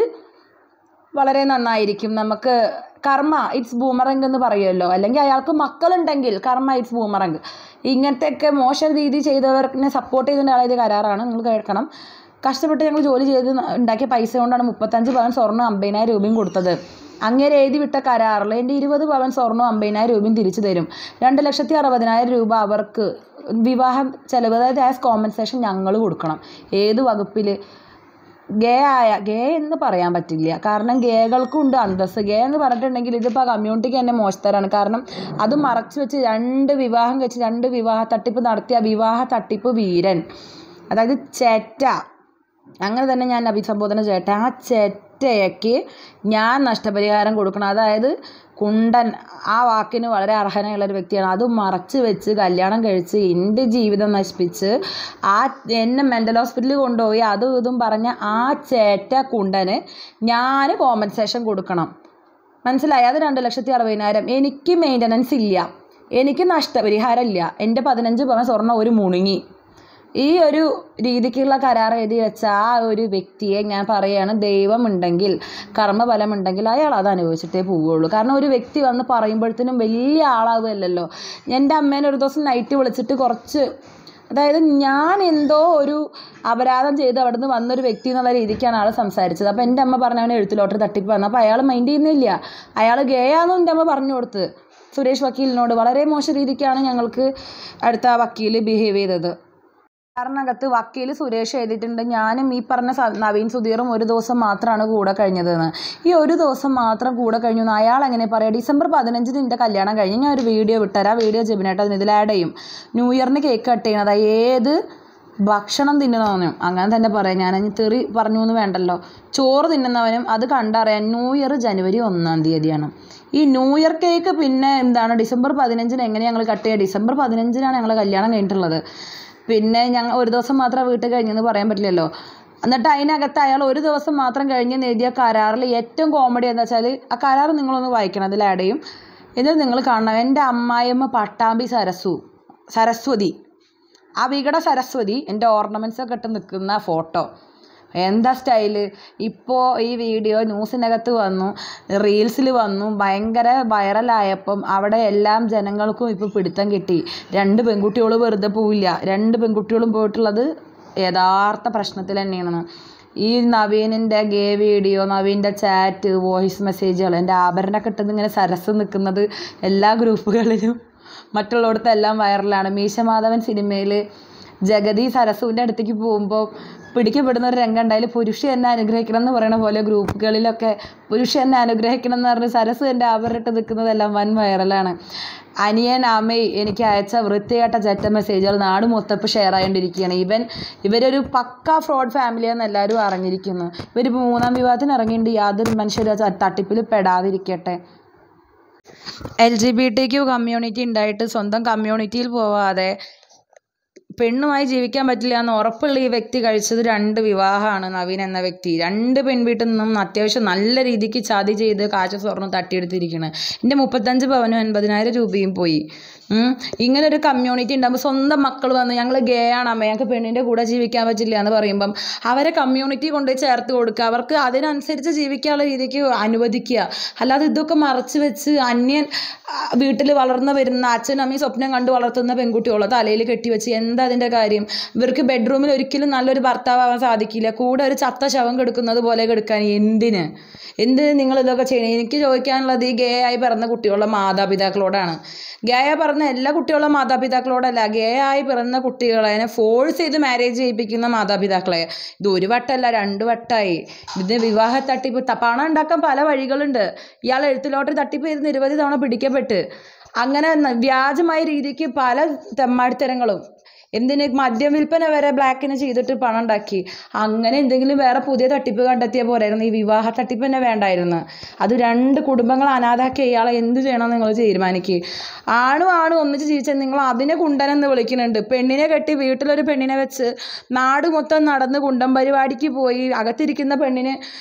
വളരെ നന്നായിരിക്കും നമുക്ക് കർമ്മ ഇറ്റ്സ് ബൂമറങ് എന്ന് പറയുമല്ലോ അല്ലെങ്കിൽ അയാൾക്ക് മക്കളുണ്ടെങ്കിൽ കർമ്മ ഇറ്റ്സ് ബൂമറങ് ഇങ്ങനത്തെയൊക്കെ മോശം രീതി ചെയ്തവർക്കിനെ സപ്പോർട്ട് ചെയ്തതിൻ്റെ ആളെ കരാറാണ് നിങ്ങൾ കേൾക്കണം കഷ്ടപ്പെട്ട് ഞങ്ങൾ ജോലി ചെയ്ത് ഉണ്ടാക്കിയ പൈസ കൊണ്ടാണ് മുപ്പത്തഞ്ച് പവൻ സ്വർണ്ണം അമ്പതിനായിരം രൂപയും കൊടുത്തത് അങ്ങേരെ എഴുതി വിട്ട കരാറിൽ എൻ്റെ ഇരുപത് പവൻ സ്വർണ്ണവും അമ്പതിനായിരം രൂപയും തിരിച്ചു തരും രണ്ട് ലക്ഷത്തി അറുപതിനായിരം രൂപ അവർക്ക് വിവാഹം ചെലവ് അതായത് ആസ് കോമ്പൻസേഷൻ ഞങ്ങൾ കൊടുക്കണം ഏത് വകുപ്പിൽ ഗേ ആയ ഗേ എന്ന് പറയാൻ പറ്റില്ല കാരണം ഗേകൾക്കും ഉണ്ട് അന്തസ്സ് ഗേ എന്ന് പറഞ്ഞിട്ടുണ്ടെങ്കിൽ ഇതിപ്പോൾ കമ്മ്യൂണിറ്റിക്ക് തന്നെ മോശത്തരാണ് കാരണം അത് മറച്ചു വെച്ച് രണ്ട് വിവാഹം കഴിച്ച് രണ്ട് വിവാഹ തട്ടിപ്പ് നടത്തിയ വിവാഹ തട്ടിപ്പ് വീരൻ അതായത് ചേറ്റ അങ്ങനെ തന്നെ ഞാൻ അഭിസംബോധന ചെയ്യട്ടെ ആ ചേറ്റയ്ക്ക് ഞാൻ നഷ്ടപരിഹാരം കൊടുക്കണം അതായത് കുണ്ടൻ ആ വാക്കിന് വളരെ അർഹനയുള്ള ഒരു വ്യക്തിയാണ് അത് മറച്ച് വെച്ച് കല്യാണം കഴിച്ച് എൻ്റെ ജീവിതം നശിപ്പിച്ച് ആ എന്നെ മെൻ്റൽ ഹോസ്പിറ്റലിൽ കൊണ്ടുപോയി അതും ഇതും പറഞ്ഞ ആ ചേറ്റ കുണ്ടന് ഞാൻ കോമ്പൻസേഷൻ കൊടുക്കണം മനസ്സിലായി അത് രണ്ട് ലക്ഷത്തി അറുപതിനായിരം എനിക്ക് മെയിൻ്റനൻസ് ഇല്ല എനിക്ക് നഷ്ടപരിഹാരം ഇല്ല എൻ്റെ പതിനഞ്ച് പവൻ സ്വർണ്ണം ഒരു മുണുങ്ങി ഈ ഒരു രീതിക്കുള്ള കരാർ എഴുതി വെച്ച ആ ഒരു വ്യക്തിയെ ഞാൻ പറയുകയാണ് ദൈവമുണ്ടെങ്കിൽ കർമ്മഫലമുണ്ടെങ്കിൽ അയാൾ അത് അനുഭവിച്ചിട്ടേ പോവുകയുള്ളൂ കാരണം ഒരു വ്യക്തി വന്ന് പറയുമ്പോഴത്തേനും വലിയ ആളാവുകയല്ലല്ലോ എൻ്റെ അമ്മേനെ ഒരു ദിവസം നൈറ്റ് വിളിച്ചിട്ട് കുറച്ച് അതായത് ഞാൻ എന്തോ ഒരു അപരാധം ചെയ്ത് അവിടെ നിന്ന് വന്നൊരു വ്യക്തി എന്നുള്ള രീതിക്കാണ് ആൾ സംസാരിച്ചത് അപ്പോൾ എൻ്റെ അമ്മ പറഞ്ഞ അവൻ എഴുത്തിലോട്ട് തട്ടിപ്പ് വന്നു അപ്പോൾ അയാൾ മൈൻഡ് ചെയ്യുന്നില്ല അയാൾ ഗേയാന്നും എൻ്റെ അമ്മ പറഞ്ഞു കൊടുത്ത് സുരേഷ് വക്കീലിനോട് വളരെ മോശം രീതിക്കാണ് ഞങ്ങൾക്ക് അടുത്ത വക്കീൽ ബിഹേവ് ചെയ്തത് കാരണകത്ത് വക്കീൽ സുരേഷ് എഴുതിയിട്ടുണ്ട് ഞാനും ഈ പറഞ്ഞ സ- നവീൻ സുധീറും ഒരു ദിവസം മാത്രമാണ് കൂടെ കഴിഞ്ഞതെന്ന് ഈ ഒരു ദിവസം മാത്രം കൂടെ കഴിഞ്ഞു എന്ന് അയാൾ എങ്ങനെ പറയാം ഡിസംബർ പതിനഞ്ചിന് എൻ്റെ കല്യാണം കഴിഞ്ഞ് ഞാൻ ഒരു വീഡിയോ വിട്ടുതരാം വീഡിയോ ജെബിനായിട്ട് അതിന് ഇതിൽ ആഡ് ചെയ്യും ന്യൂ ഇയറിന് കേക്ക് കട്ട് ചെയ്യണത് ഏത് ഭക്ഷണം തിന്നുന്നവനും അങ്ങനെ തന്നെ പറയാം ഞാൻ ഇനി തെറി പറഞ്ഞു എന്ന് വേണ്ടല്ലോ ചോറ് തിന്നുന്നവനും അത് കണ്ടറിയാം ന്യൂ ഇയർ ജനുവരി ഒന്നാം തീയതിയാണ് ഈ ന്യൂ ഇയർ കേക്ക് പിന്നെ എന്താണ് ഡിസംബർ പതിനഞ്ചിന് എങ്ങനെ ഞങ്ങൾ കട്ട് ചെയ്യുക ഡിസംബർ പതിനഞ്ചിനാണ് ഞങ്ങൾ കല്യാണം കഴിഞ്ഞിട്ടുള്ളത് പിന്നെ ഞങ്ങൾ ഒരു ദിവസം മാത്രം വീട്ടിൽ കഴിഞ്ഞെന്ന് പറയാൻ പറ്റില്ലല്ലോ എന്നിട്ട് അതിനകത്ത് അയാൾ ഒരു ദിവസം മാത്രം കഴിഞ്ഞ് എഴുതിയ കരാറിൽ ഏറ്റവും കോമഡി എന്താ വെച്ചാൽ ആ കരാർ നിങ്ങളൊന്ന് വായിക്കണം അതിൽ ആഡ് ചെയ്യും എന്നിട്ട് നിങ്ങൾ കാണണം എൻ്റെ അമ്മായിയമ്മ പട്ടാമ്പി സരസു സരസ്വതി ആ വികട സരസ്വതി എൻ്റെ ഓർണമെൻറ്റ്സ് ഒക്കെ ഇട്ട് നിൽക്കുന്ന ഫോട്ടോ എന്താ സ്റ്റൈല് ഇപ്പോൾ ഈ വീഡിയോ ന്യൂസിനകത്ത് വന്നു റീൽസിൽ വന്നു ഭയങ്കര വൈറലായപ്പം അവിടെ എല്ലാം ജനങ്ങൾക്കും ഇപ്പോൾ പിടുത്തം കിട്ടി രണ്ട് പെൺകുട്ടികൾ വെറുതെ പോവില്ല രണ്ട് പെൺകുട്ടികളും പോയിട്ടുള്ളത് യഥാർത്ഥ പ്രശ്നത്തിൽ തന്നെയാണ് ഈ നവീനിൻ്റെ ഗേ വീഡിയോ നവീൻ്റെ ചാറ്റ് വോയിസ് മെസ്സേജുകൾ എൻ്റെ ആഭരണമൊക്കെ ഇട്ടത് ഇങ്ങനെ സരസ് നിൽക്കുന്നത് എല്ലാ ഗ്രൂപ്പുകളിലും മറ്റുള്ളിടത്തെല്ലാം വൈറലാണ് മീശമാധവൻ സിനിമയിൽ ജഗതി സരസുവിൻ്റെ അടുത്തേക്ക് പോകുമ്പോൾ പിടിക്കപ്പെടുന്ന ഒരു രംഗം ഉണ്ടായാലും പുരുഷ എന്നെ അനുഗ്രഹിക്കണം എന്ന് പറയുന്ന പോലെ ഗ്രൂപ്പുകളിലൊക്കെ പുരുഷ എന്നെ അനുഗ്രഹിക്കണം എന്ന് പറഞ്ഞ് സരസ് എൻ്റെ ആഭരണിട്ട് നിൽക്കുന്നതെല്ലാം വൻ വൈറലാണ് അനിയൻ അമ്മയ് എനിക്ക് അയച്ച വൃത്തികെട്ട ചറ്റ മെസ്സേജുകൾ നാട് മൊത്തപ്പ് ഷെയർ ആയിക്കൊണ്ടിരിക്കുകയാണ് ഇവൻ ഇവരൊരു പക്ക ഫ്രോഡ് ഫാമിലിയാന്ന് എല്ലാവരും അറിഞ്ഞിരിക്കുന്നു ഇവരിപ്പോൾ മൂന്നാം വിവാഹത്തിന് ഇറങ്ങിയിട്ട് യാതൊരു മനുഷ്യരും ആ തട്ടിപ്പിൽ പെടാതിരിക്കട്ടെ L G B T Q community ഉണ്ടായിട്ട് സ്വന്തം കമ്മ്യൂണിറ്റിയിൽ പോവാതെ പെണ്ണുമായി ജീവിക്കാൻ പറ്റില്ല എന്ന് ഉറപ്പുള്ള ഈ വ്യക്തി കഴിച്ചത് രണ്ട് വിവാഹമാണ് നവീൻ എന്ന വ്യക്തി രണ്ട് പെൺവീട്ടിൽ നിന്നും അത്യാവശ്യം നല്ല രീതിക്ക് ചതി ചെയ്ത് കാശ് സ്വർണ്ണം തട്ടിയെടുത്തിരിക്കുന്നത് എൻ്റെ മുപ്പത്തഞ്ച് പവനും എൺപതിനായിരം രൂപയും പോയി ഉം. ഇങ്ങനെ ഒരു കമ്മ്യൂണിറ്റി ഉണ്ടാകുമ്പോൾ സ്വന്തം മക്കൾ വന്ന് ഞങ്ങൾ ഗേ ആണ് അമ്മ ഞങ്ങൾക്ക് പെണ്ണിൻ്റെ കൂടെ ജീവിക്കാൻ പറ്റില്ല എന്ന് പറയുമ്പം അവരെ കമ്മ്യൂണിറ്റി കൊണ്ടുപോയി ചേർത്ത് കൊടുക്കുക അവർക്ക് അതിനനുസരിച്ച് ജീവിക്കാനുള്ള രീതിക്ക് അനുവദിക്കുക അല്ലാതെ ഇതൊക്കെ മറച്ചു വെച്ച് അന്യൻ വീട്ടിൽ വളർന്നു വരുന്ന അച്ഛനും അമ്മയും സ്വപ്നം കണ്ട് വളർത്തുന്ന പെൺകുട്ടികളോ തലയിൽ കെട്ടിവെച്ച് എന്താ അതിൻ്റെ കാര്യം ഇവർക്ക് ബെഡ്റൂമിൽ ഒരിക്കലും നല്ലൊരു ഭർത്താവാൻ സാധിക്കില്ല കൂടെ ഒരു ചത്ത ശവം കെടുക്കുന്നത് പോലെ കെടുക്കാൻ എന്തിന് എന്തിന് നിങ്ങൾ ഇതൊക്കെ ചെയ്യണം എനിക്ക് ചോദിക്കാനുള്ളത് ഈ ഗേ ആയി പിറന്ന കുട്ടികളുടെ മാതാപിതാക്കളോടാണ് ഗേ ആയി പിറന്ന എല്ലാ കുട്ടികളുടെ മാതാപിതാക്കളോടല്ല ഗേ ആയി പിറന്ന കുട്ടികളെ ഫോഴ്സ് ചെയ്ത് മാരേജ് ചെയ്യിപ്പിക്കുന്ന മാതാപിതാക്കളെ ഇത് ഒരു വട്ടമല്ല രണ്ട് വട്ടമായി ഇത് വിവാഹ തട്ടിപ്പ് ത- പണം ഉണ്ടാക്കാൻ പല വഴികളുണ്ട് ഇയാൾ എഴുത്തിലോട്ട് തട്ടിപ്പ് ചെയ്ത് നിരവധി തവണ പിടിക്കപ്പെട്ട് അങ്ങനെ ന- വ്യാജമായ രീതിക്ക് പല തെമ്മാടിത്തരങ്ങളും എന്തിന് മദ്യം വിൽപ്പന വരെ ബ്ലാക്കിന് ചെയ്തിട്ട് പണം ഉണ്ടാക്കി അങ്ങനെ എന്തെങ്കിലും വേറെ പുതിയ തട്ടിപ്പ് കണ്ടെത്തിയ പോരായിരുന്നു ഈ വിവാഹ തട്ടിപ്പ് തന്നെ വേണ്ടായിരുന്നു അത് രണ്ട് കുടുംബങ്ങൾ അനാഥാക്കി ഇയാളെ എന്ത് ചെയ്യണമെന്ന് നിങ്ങൾ തീരുമാനിക്കുക ആണും ആണും ഒന്നിച്ച് ജീവിച്ചാൽ നിങ്ങൾ അതിനെ കുണ്ടനെന്ന് വിളിക്കുന്നുണ്ട് പെണ്ണിനെ കെട്ടി വീട്ടിലൊരു പെണ്ണിനെ വെച്ച് നാട് മൊത്തം നടന്ന് കുണ്ടം പരിപാടിക്ക് പോയി അകത്തിരിക്കുന്ന പെണ്ണിന്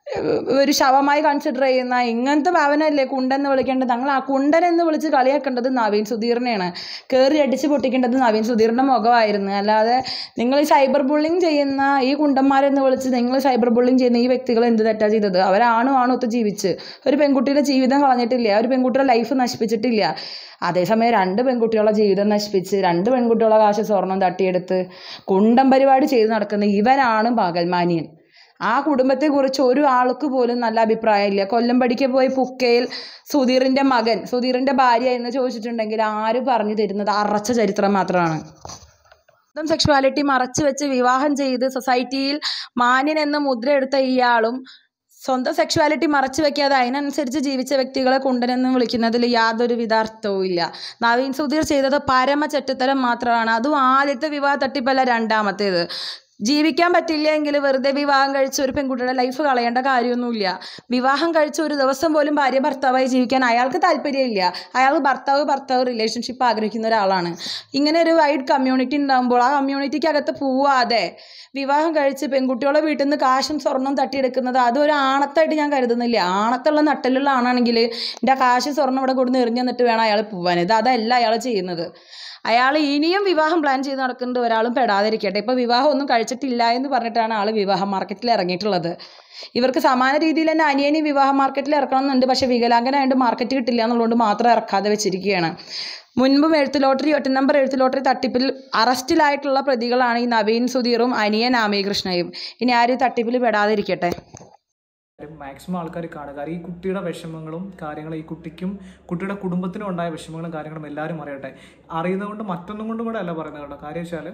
ഒരു ശവമായി കൺസിഡർ ചെയ്യുന്ന ഇങ്ങനത്തെ ഭാവനല്ലേ കുണ്ടെന്ന് വിളിക്കേണ്ടത് ഞങ്ങൾ ആ കുണ്ടൻ എന്ന് വിളിച്ച് കളിയാക്കേണ്ടത് നവീൻ സുധീറിനെയാണ് കയറി അടിച്ച് പൊട്ടിക്കേണ്ടത് നവീൻ സുധീറിൻ്റെ മുഖമായിരുന്നു അല്ലാതെ നിങ്ങൾ സൈബർ ബുള്ളിങ് ചെയ്യുന്ന ഈ കുണ്ടന്മാരെന്ന് വിളിച്ച് നിങ്ങൾ സൈബർ ബുള്ളിങ് ചെയ്യുന്ന ഈ വ്യക്തികൾ എന്ത് തെറ്റാ ചെയ്തത് അവരാണും ആണും ഒത്ത് ജീവിച്ച് ഒരു പെൺകുട്ടിയുടെ ജീവിതം കളഞ്ഞിട്ടില്ല ഒരു പെൺകുട്ടിയുടെ ലൈഫ് നശിപ്പിച്ചിട്ടില്ല അതേസമയം രണ്ട് പെൺകുട്ടികളുടെ ജീവിതം നശിപ്പിച്ച് രണ്ട് പെൺകുട്ടികളുടെ കാശ് സ്വർണം തട്ടിയെടുത്ത് കുണ്ടം പരിപാടി ചെയ്ത് നടക്കുന്ന ഇവനാണ് പകൽമാനിയൻ ആ കുടുംബത്തെക്കുറിച്ച് ഒരു ആൾക്ക് പോലും നല്ല അഭിപ്രായമില്ല കൊല്ലംപടിക്ക് പോയി പുക്കയിൽ സുധീറിൻ്റെ മകൻ സുധീറിൻ്റെ ഭാര്യ എന്ന് ചോദിച്ചിട്ടുണ്ടെങ്കിൽ ആര് പറഞ്ഞു തരുന്നത് അറച്ച ചരിത്രം മാത്രമാണ് സ്വന്തം സെക്ഷുവാലിറ്റി മറച്ചു വെച്ച് വിവാഹം ചെയ്ത് സൊസൈറ്റിയിൽ മാന്യൻ എന്ന് മുദ്ര എടുത്ത ഇയാളും സ്വന്തം സെക്ഷുവാലിറ്റി മറച്ചു വെക്കാതെ അതിനനുസരിച്ച് ജീവിച്ച വ്യക്തികളെ കുണ്ടനെന്ന് വിളിക്കുന്നതിൽ യാതൊരു വിധാർത്ഥവും ഇല്ല നവീൻ സുധീർ ചെയ്തത് പരമ ചെറ്റത്തരം മാത്രമാണ് അതും ആദ്യത്തെ വിവാഹ തട്ടിപ്പല്ല രണ്ടാമത്തേത് ജീവിക്കാൻ പറ്റില്ലെങ്കിൽ വെറുതെ വിവാഹം കഴിച്ച് ഒരു പെൺകുട്ടിയുടെ ലൈഫ് കളയേണ്ട കാര്യമൊന്നുമില്ല വിവാഹം കഴിച്ച് ഒരു ദിവസം പോലും ഭാര്യ ഭർത്താവായി ജീവിക്കാൻ അയാൾക്ക് താല്പര്യമില്ല അയാൾ ഭർത്താവ് ഭർത്താവ് റിലേഷൻഷിപ്പ് ആഗ്രഹിക്കുന്ന ഒരാളാണ് ഇങ്ങനെ ഒരു വൈഡ് കമ്മ്യൂണിറ്റി ഉണ്ടാകുമ്പോൾ ആ കമ്മ്യൂണിറ്റിക്ക് അകത്ത് പോവാതെ വിവാഹം കഴിച്ച് പെൺകുട്ടികളെ വീട്ടിൽ നിന്ന് കാശും സ്വർണവും തട്ടിയെടുക്കുന്നത് അതൊരു ആണത്തായിട്ട് ഞാൻ കരുതുന്നില്ല ആണത്തുള്ള നട്ടലുള്ള ആണാണെങ്കിൽ എൻ്റെ കാശ് സ്വർണ്ണം ഇവിടെ കൊടുന്ന് എറിഞ്ഞു തന്നിട്ട് വേണം അയാൾ പോവാൻ ഇത് അതല്ല അയാൾ ചെയ്യുന്നത് അയാൾ ഇനിയും വിവാഹം പ്ലാൻ ചെയ്ത് നടക്കുന്നത് ഒരാളും പെടാതിരിക്കട്ടെ ഇപ്പോൾ വിവാഹം ഒന്നും കഴിച്ചിട്ടില്ല എന്ന് പറഞ്ഞിട്ടാണ് ആൾ വിവാഹ മാർക്കറ്റിൽ ഇറങ്ങിയിട്ടുള്ളത് ഇവർക്ക് സമാന രീതിയിൽ തന്നെ അനിയനി വിവാഹ മാർക്കറ്റിൽ ഇറക്കണം എന്നുണ്ട് പക്ഷേ വികലാംഗനായതുകൊണ്ട് മാർക്കറ്റ് കിട്ടില്ല എന്നുള്ളതുകൊണ്ട് മാത്രം ഇറക്കാതെ വെച്ചിരിക്കുകയാണ് മുൻപും എഴുത്ത് ലോട്ടറി ഒറ്റ നമ്പർ എഴുത്ത് ലോട്ടറി തട്ടിപ്പിൽ അറസ്റ്റിലായിട്ടുള്ള പ്രതികളാണ് ഈ നവീൻ സുധീറും അനിയൻ ആമീകൃഷ്ണയും ഇനി ആരും തട്ടിപ്പിൽ പെടാതിരിക്കട്ടെ മാക്സിമം ആൾക്കാർ കാണുക കാരണം ഈ കുട്ടിയുടെ വിഷമങ്ങളും കാര്യങ്ങളും ഈ കുട്ടിക്കും കുട്ടിയുടെ കുടുംബത്തിനും ഉണ്ടായ വിഷമങ്ങളും കാര്യങ്ങളും എല്ലാവരും അറിയട്ടെ അറിയുന്നതുകൊണ്ട് മറ്റൊന്നും കൊണ്ടും കൂടെ അല്ല പറയുന്നത് കേട്ടോ കാര്യം വെച്ചാൽ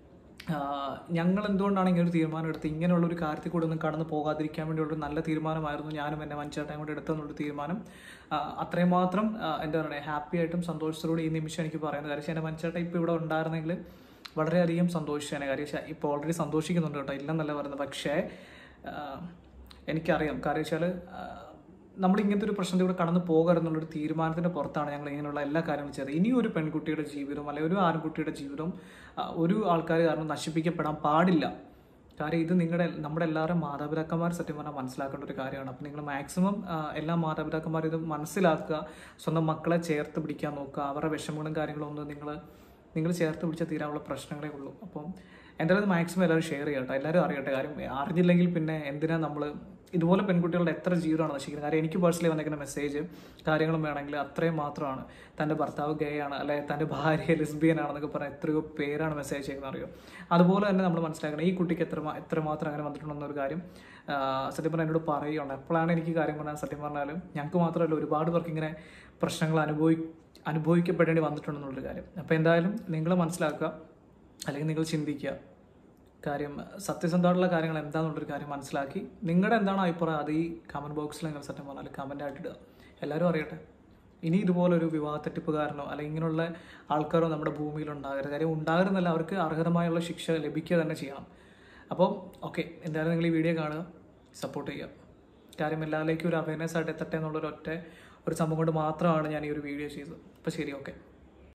ഞങ്ങൾ എന്തുകൊണ്ടാണ് ഇങ്ങനെ ഒരു തീരുമാനം എടുത്ത് ഇങ്ങനെയുള്ള ഒരു കാര്യത്തിൽ കൂടെ ഒന്നും കടന്നു പോകാതിരിക്കാൻ വേണ്ടിയുള്ള ഒരു നല്ല തീരുമാനമായിരുന്നു ഞാനും എൻ്റെ മനുഷ്യട്ടായും കൂടെ എടുത്തെന്നുള്ള തീരുമാനം ആ, അത്രയും മാത്രം ആ, എന്താ പറയുക ഹാപ്പി ആയിട്ടും സന്തോഷത്തോടെ ഈ നിമിഷം എനിക്ക് പറയുന്നത് കാര്യം വെച്ചാൽ എൻ്റെ മനുഷ്യട്ട ഇപ്പോൾ ഇവിടെ ഉണ്ടായിരുന്നെങ്കിൽ വളരെയധികം സന്തോഷിച്ചേനെ കാര്യം വെച്ചാൽ ഇപ്പോൾ ഓൾറെഡി സന്തോഷിക്കുന്നുണ്ട് കേട്ടോ ഇല്ലെന്നല്ല പറയുന്നത് പക്ഷേ ആ, എനിക്കറിയാം കാര്യം വെച്ചാൽ നമ്മൾ ഇങ്ങനത്തെ ഒരു പ്രശ്നത്തിലൂടെ കടന്നു പോകരുതെന്നുള്ളൊരു തീരുമാനത്തിന്റെ പുറത്താണ് ഞങ്ങൾ ഇങ്ങനെയുള്ള എല്ലാ കാര്യങ്ങളും ചെയ്തത് ഇനി ഒരു പെൺകുട്ടിയുടെ ജീവിതം അല്ലെങ്കിൽ ഒരു ആൺകുട്ടിയുടെ ജീവിതം ആ, ഒരു ആൾക്കാർ കാരണം നശിപ്പിക്കപ്പെടാൻ പാടില്ല കാര്യം ഇത് നിങ്ങളുടെ നമ്മുടെ എല്ലാവരും മാതാപിതാക്കന്മാർ സത്യം പറഞ്ഞാൽ മനസ്സിലാക്കേണ്ട ഒരു കാര്യമാണ് അപ്പം നിങ്ങൾ മാക്സിമം എല്ലാ മാതാപിതാക്കന്മാരും ഇത് മനസ്സിലാക്കുക സ്വന്തം മക്കളെ ചേർത്ത് പിടിക്കാൻ നോക്കുക അവരുടെ വിഷമങ്ങളും കാര്യങ്ങളും ഒന്നും നിങ്ങൾ നിങ്ങൾ ചേർത്ത് പിടിച്ച തീരാനുള്ള പ്രശ്നങ്ങളേ ഉള്ളൂ അപ്പം എന്തായാലും മാക്സിമം എല്ലാവരും ഷെയർ ചെയ്യട്ടെ എല്ലാവരും അറിയട്ടെ കാര്യം അറിഞ്ഞില്ലെങ്കിൽ പിന്നെ എന്തിനാ നമ്മൾ ഇതുപോലെ പെൺകുട്ടികളുടെ എത്ര ജീവിതമാണ് നശിക്കുന്നത് കാര്യം എനിക്ക് പേഴ്സണലി വന്നിരിക്കുന്ന മെസ്സേജ് കാര്യങ്ങളും വേണമെങ്കിൽ അത്രയും മാത്രമാണ് തൻ്റെ ഭർത്താവ് ഗേ ആണ് അല്ലെ തൻ്റെ ഭാര്യ ലിസ്ബിയൻ ആണെന്നൊക്കെ പറഞ്ഞാൽ എത്രയോ പേരാണ് മെസ്സേജ് ചെയ്യുന്നത് അറിയോ അതുപോലെ തന്നെ നമ്മൾ മനസ്സിലാക്കണം ഈ കുട്ടിക്ക് എത്ര മാ- എത്രമാത്രം അങ്ങനെ വന്നിട്ടുണ്ടെന്നൊരു കാര്യം ആ, സത്യം പറഞ്ഞാൽ എന്നോട് പറയുകയാണ് എപ്പോഴാണ് എനിക്ക് കാര്യം പറഞ്ഞാൽ സത്യം പറഞ്ഞാലും ഞങ്ങൾക്ക് മാത്രമല്ല ഒരുപാട് പേർക്ക് ഇങ്ങനെ പ്രശ്നങ്ങൾ അനുഭവി അനുഭവിക്കപ്പെടേണ്ടി വന്നിട്ടുണ്ടെന്നുള്ളൊരു കാര്യം അപ്പോൾ എന്തായാലും നിങ്ങൾ മനസ്സിലാക്കുക അല്ലെങ്കിൽ നിങ്ങൾ ചിന്തിക്കുക കാര്യം സത്യസന്ധമായിട്ടുള്ള കാര്യങ്ങൾ എന്താണെന്നുള്ളൊരു കാര്യം മനസ്സിലാക്കി നിങ്ങളുടെ എന്താണ് അഭിപ്രായം അത് ഈ കമൻറ്റ് ബോക്സിൽ നിങ്ങൾ സത്യം പറഞ്ഞാൽ കമൻ്റ് ആയിട്ട് ഇടുക എല്ലാവരും അറിയട്ടെ ഇനി ഇതുപോലൊരു വിവാഹ തട്ടിപ്പുകാരനോ അല്ലെങ്കിൽ ഇങ്ങനെയുള്ള ആൾക്കാരോ നമ്മുടെ ഭൂമിയിൽ ഉണ്ടാകരുത് കാര്യം ഉണ്ടാകരുന്നല്ല അവർക്ക് അർഹതമായുള്ള ശിക്ഷ ലഭിക്കുക തന്നെ ചെയ്യണം അപ്പോൾ ഓക്കെ എന്തായാലും നിങ്ങൾ ഈ വീഡിയോ കാണുക സപ്പോർട്ട് ചെയ്യുക കാര്യം എല്ലാവരിലേക്കും ഒരു അവയർനെസ് ആയിട്ട് എത്തട്ടെ എന്നുള്ളൊരു ഒറ്റ ഒരു സംഭവം കൊണ്ട് മാത്രമാണ് ഞാൻ ഈ ഒരു വീഡിയോ ചെയ്തത് അപ്പോൾ ശരി ഓക്കെ